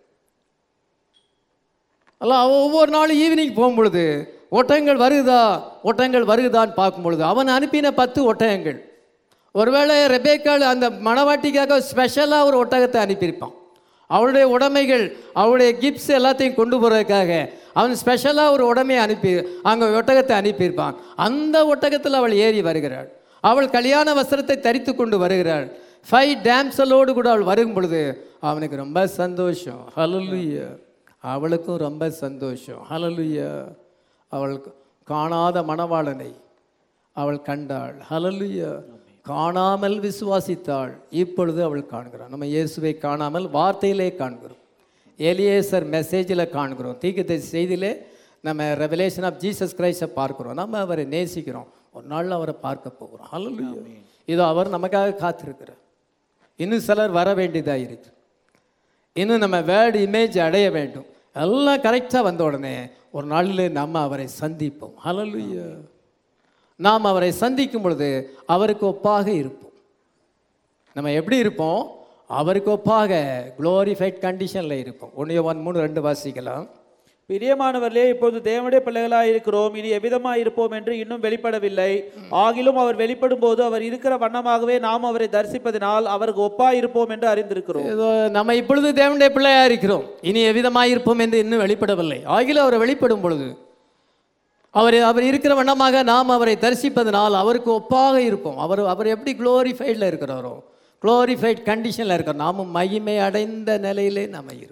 அல்ல அவ ஒவ்வொரு நாளும் ஈவினிங் போகும்பொழுது ஒட்டகங்கள் வருகுதா ஒட்டகங்கள் வருகுதான்னு பார்க்கும் பொழுது அவன் அனுப்பின பத்து ஒட்டகங்கள் ஒருவேளை ரெபேக்காள் அந்த மணவாட்டிக்காக ஸ்பெஷலாக ஒரு ஒட்டகத்தை அனுப்பியிருப்பான் அவளுடைய உடைமைகள் அவளுடைய கிஃப்ட்ஸ் எல்லாத்தையும் கொண்டு போகிறதுக்காக அவன் ஸ்பெஷலாக ஒரு உடைமையை அனுப்பி அங்கே ஒட்டகத்தை அனுப்பியிருப்பான் அந்த ஒட்டகத்தில் அவள் ஏறி வருகிறாள் அவள் கல்யாண வஸ்திரத்தை தரித்து கொண்டு வருகிறாள் ஃபைவ் டேம்ஸலோடு கூட அவள் வரும் பொழுது அவனுக்கு ரொம்ப சந்தோஷம் ஹalleluya அவளுக்கும் ரொம்ப சந்தோஷம் ஹalleluya அவள் காணாத மணவாளனை அவள் கண்டாள் ஹalleluya காணாமல் விசுவாசித்தாள் இப்பொழுது அவள் காண்கிறாள் நம்ம இயேசுவை காணாமல் வார்த்தையிலே காண்கிறோம் எலியேசர் மெசேஜில் காண்கிறோம் தீர்க்கதரிசி செய்தியிலே நம்ம ரெவலேஷன் ஆஃப் ஜீசஸ் கிரைஸ்டை பார்க்கிறோம் நம்ம அவரை நேசிக்கிறோம் ஒரு நாள் அவரை பார்க்க போகிறோம் ஹalleluya இதோ அவர் நமக்காக காத்திருக்கிறார் இன்னும் சிலர் வர வேண்டியதாக இருக்கு இன்னும் நம்ம வேர்டு இமேஜ் அடைய வேண்டும் எல்லாம் கரெக்டாக வந்த உடனே ஒரு நாளில் நம்ம அவரை சந்திப்போம் ஹalleluya நாம் அவரை சந்திக்கும் பொழுது அவருக்கு ஒப்பாக இருப்போம் நம்ம எப்படி இருப்போம் அவருக்கு ஒப்பாக குளோரிஃபைட் கண்டிஷனில் இருப்போம் ஒன்று ஒன் மூணு ரெண்டு வாசிக்கலாம் பிரியமானவர்களே இப்போது தேவனுடைய பிள்ளைகளாய் இருக்கிறோம் இனி எவ்விதமாய் இருப்போம் என்று இன்னும் வெளிப்படவில்லை ஆகிலும் அவர் வெளிப்படும் போது அவர் இருக்கிற வண்ணமாகவே நாம் அவரை தரிசிப்பதினால் அவருக்கு ஒப்பாய் இருப்போம் என்று அறிந்திருக்கிறோம் இதோ நம்ம இப்பொழுது தேவனுடைய பிள்ளையா இருக்கிறோம் இனி எவ்விதமாய் இருப்போம் என்று இன்னும் வெளிப்படவில்லை ஆகிலும் அவர் வெளிப்படும் பொழுது அவர் அவர் இருக்கிற வண்ணமாக நாம் அவரை தரிசிப்பதனால் அவருக்கு ஒப்பாக இருப்போம் அவர் அவர் எப்படி குளோரிஃபைடில் இருக்கிறாரோ குளோரிஃபைட் கண்டிஷனில் இருக்கிறோம் நாமும் மகிமை அடைந்த நிலையிலே நம்ம இருப்போம்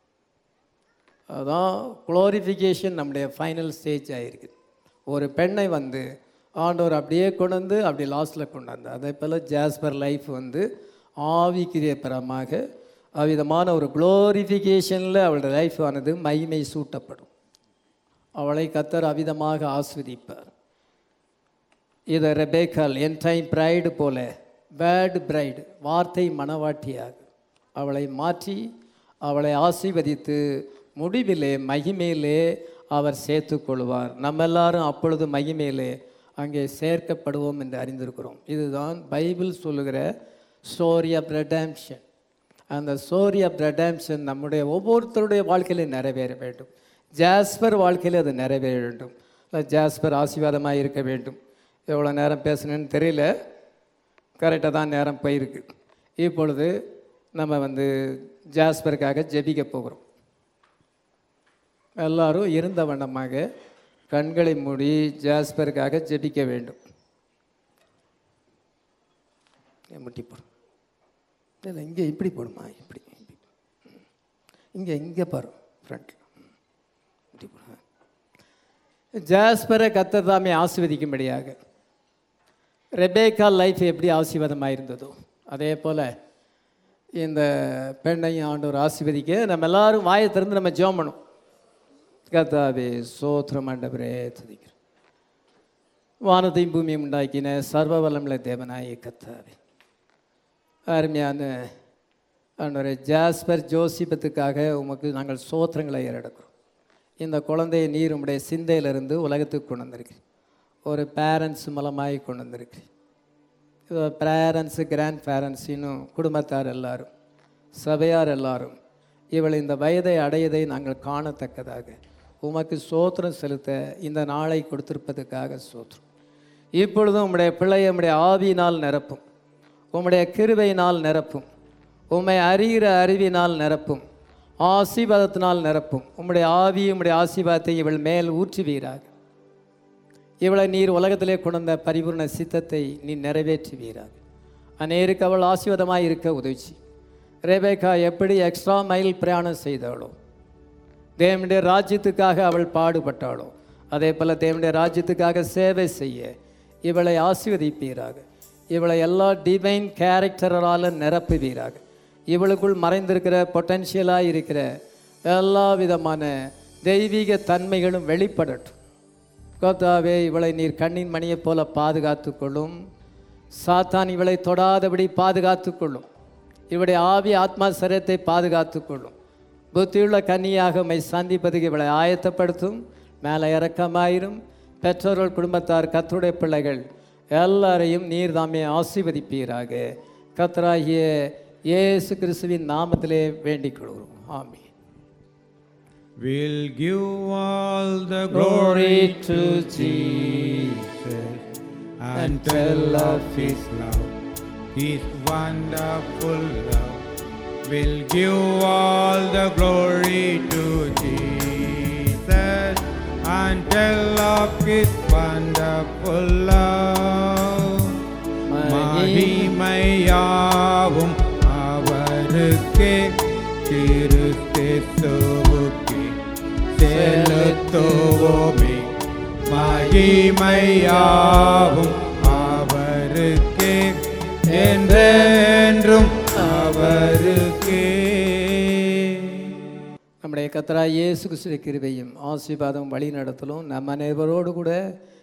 அதான் குளோரிஃபிகேஷன் நம்முடைய ஃபைனல் ஸ்டேஜ் ஆகிருக்கு ஒரு பெண்ணை வந்து ஆண்டவர் அப்படியே கொண்டு வந்து அப்படி லாஸ்ட்டில் கொண்டாந்து அதே போல் ஜாஸ்பர் லைஃப் வந்து ஆவிக்குரிய பரமாக அவ்விதமான ஒரு குளோரிஃபிகேஷனில் அவளுடைய லைஃப் ஆனது மகிமை சூட்டப்படும் அவளை கத்தர் அவிதமாக ஆஸ்வதிப்பார் இதை ரெபேக்கால் என் டைம் பிரைடு போல பேட் பிரைடு வார்த்தை மணவாட்டியாக அவளை மாற்றி அவளை ஆசீர்வதித்து முடிவிலே மகிமையிலே அவர் சேர்த்து கொள்வார் நம்ம எல்லாரும் அப்பொழுது மகிமையிலே அங்கே சேர்க்கப்படுவோம் என்று அறிந்திருக்கிறோம் இதுதான் பைபிள் சொல்லுகிற ஸ்டோரி ஆஃப் ரெடாம்ஷன் அந்த ஸ்டோரி ஆஃப் ரெடாம்ஷன் நம்முடைய ஒவ்வொருத்தருடைய வாழ்க்கையிலும் நிறைவேற வேண்டும் ஜாஸ்பர் வாழ்க்கையில் அது நிறைவேற வேண்டும் ஜாஸ்பர் ஆசீர்வாதமாக இருக்க வேண்டும் எவ்வளோ நேரம் பேசணுன்னு தெரியல கரெக்டாக தான் நேரம் போயிருக்கு இப்பொழுது நம்ம வந்து ஜாஸ்பருக்காக ஜெபிக்க போகிறோம் எல்லாரும் இருந்த வண்ணமாக கண்களை மூடி ஜாஸ்பருக்காக ஜெபிக்க வேண்டும் ஏன் முட்டி போடும் இல்லை இங்கே இப்படி போடுமா இப்படி இப்படி. இங்கே இங்கே பாரு ஃப்ரண்ட்டில் இப்படி போடு ஜாஸ்பரை கத்தர் தாமே ஆசீர்வதிக்கும்படியாக ரெபேக்கா லைஃப் எப்படி ஆசீர்வாதமாக இருந்ததோ அதே போல் இந்த பெண்ணையும் ஆண்டவர் ஆசீர்வதிக்க நம்ம எல்லாரும் வாயை திறந்து நம்ம ஜெபம் பண்ணும் கத்தாவே சோத்திரம் ஆண்டவரே துதிக்கிறோம் வானத்தையும் பூமியும் உண்டாக்கின சர்வ வல்லமுள்ள தேவனாய கத்தாவே அருமையான ஆண்டவரே ஜாஸ்பர் ஜோசிபத்துக்காக உமக்கு நாங்கள் சோத்திரங்களை ஏறெடுக்கிறோம் இந்த குழந்தையை நீர் உம்முடைய சிந்தையிலிருந்து உலகத்துக்கு கொண்டு வந்திருக்கிறேன் ஒரு பேரண்ட்ஸ் மூலமாகி கொண்டு வந்திருக்கிறேன் இது பேரண்ட்ஸு கிராண்ட் பேரண்ட்ஸ் இன்னும் குடும்பத்தார் எல்லாரும் சபையார் எல்லாரும் இவள் இந்த வயதை அடையதை நாங்கள் காணத்தக்கதாக உமக்கு சோத்திரம் செலுத்த இந்த நாளை கொடுத்திருப்பதற்காக சோத்திரம் இப்பொழுதும் உம்முடைய பிள்ளையை உம்முடைய ஆவியினால் நிரப்பும் உம்முடைய கிருபையினால் நிரப்பும் உம்மை அறிகிற அறிவினால் நிரப்பும் ஆசீர்வாதத்தினால் நிரப்பும் உம்முடைய ஆவி உம்முடைய ஆசீர்வாதத்தை இவள் மேல் ஊற்றுவீராக இவளை நீர் உலகத்திலே கொண்டு வந்த பரிபூர்ண சித்தத்தை நீ நிறைவேற்றுவீராக அநேருக்கு அவள் ஆசீர்வாதமாக இருக்க உதவிச்சு ரேபேக்கா எப்படி எக்ஸ்ட்ரா மைல் பிரயாணம் செய்தாளோ தேவனுடைய ராஜ்யத்துக்காக அவள் பாடுபட்டாளோ அதே போல் தேவனுடைய ராஜ்யத்துக்காக சேவை செய்ய இவளை ஆசீர்வதிப்பீராக இவளை எல்லா டிவைன் கேரக்டரால் நிரப்புவீராக இவளுக்குள் மறைந்திருக்கிற பொட்டன்ஷியலாக இருக்கிற எல்லா விதமான தெய்வீக தன்மைகளும் வெளிப்படட்டும் கர்த்தாவே இவளை நீர் கண்ணின் மணியைப் போல பாதுகாத்து கொள்ளும் சாத்தான் இவளை தொடாதபடி பாதுகாத்து கொள்ளும் இவளுடைய ஆவி ஆத்மா சரீரத்தை பாதுகாத்து கொள்ளும் புத்தியுள்ள கன்னியாக மை சந்திப்பதுக்கு இவளை ஆயத்தப்படுத்தும் மேலே இறக்கமாயிரும் பெற்றோர்கள் குடும்பத்தார் கத்தருடைய பிள்ளைகள் எல்லாரையும் நீர் தாமே ஆசீர்வதிப்பீராக கத்தராகிய இயேசு கிறிஸ்துவின் நாமத்திலே வேண்டிக் கொள்கிறோம் ஆமென் We'll give all the Glory glory to to Jesus and tell of His love, His wonderful love. We'll give all the glory to Jesus and tell of His wonderful love. மகிமையாவும் அவருக்கே கிறிஸ்துவுக்கே செலுத்துவோமே மகிமையாவும் அவருக்கே என்றென்றும் அவருக்கே நம்முடைய கத்தரா இயேசு கிறிஸ்துவின் கிருபையும் ஆசீர்வாதம் வழி நடத்தலும் நம் அனைவரோடு கூட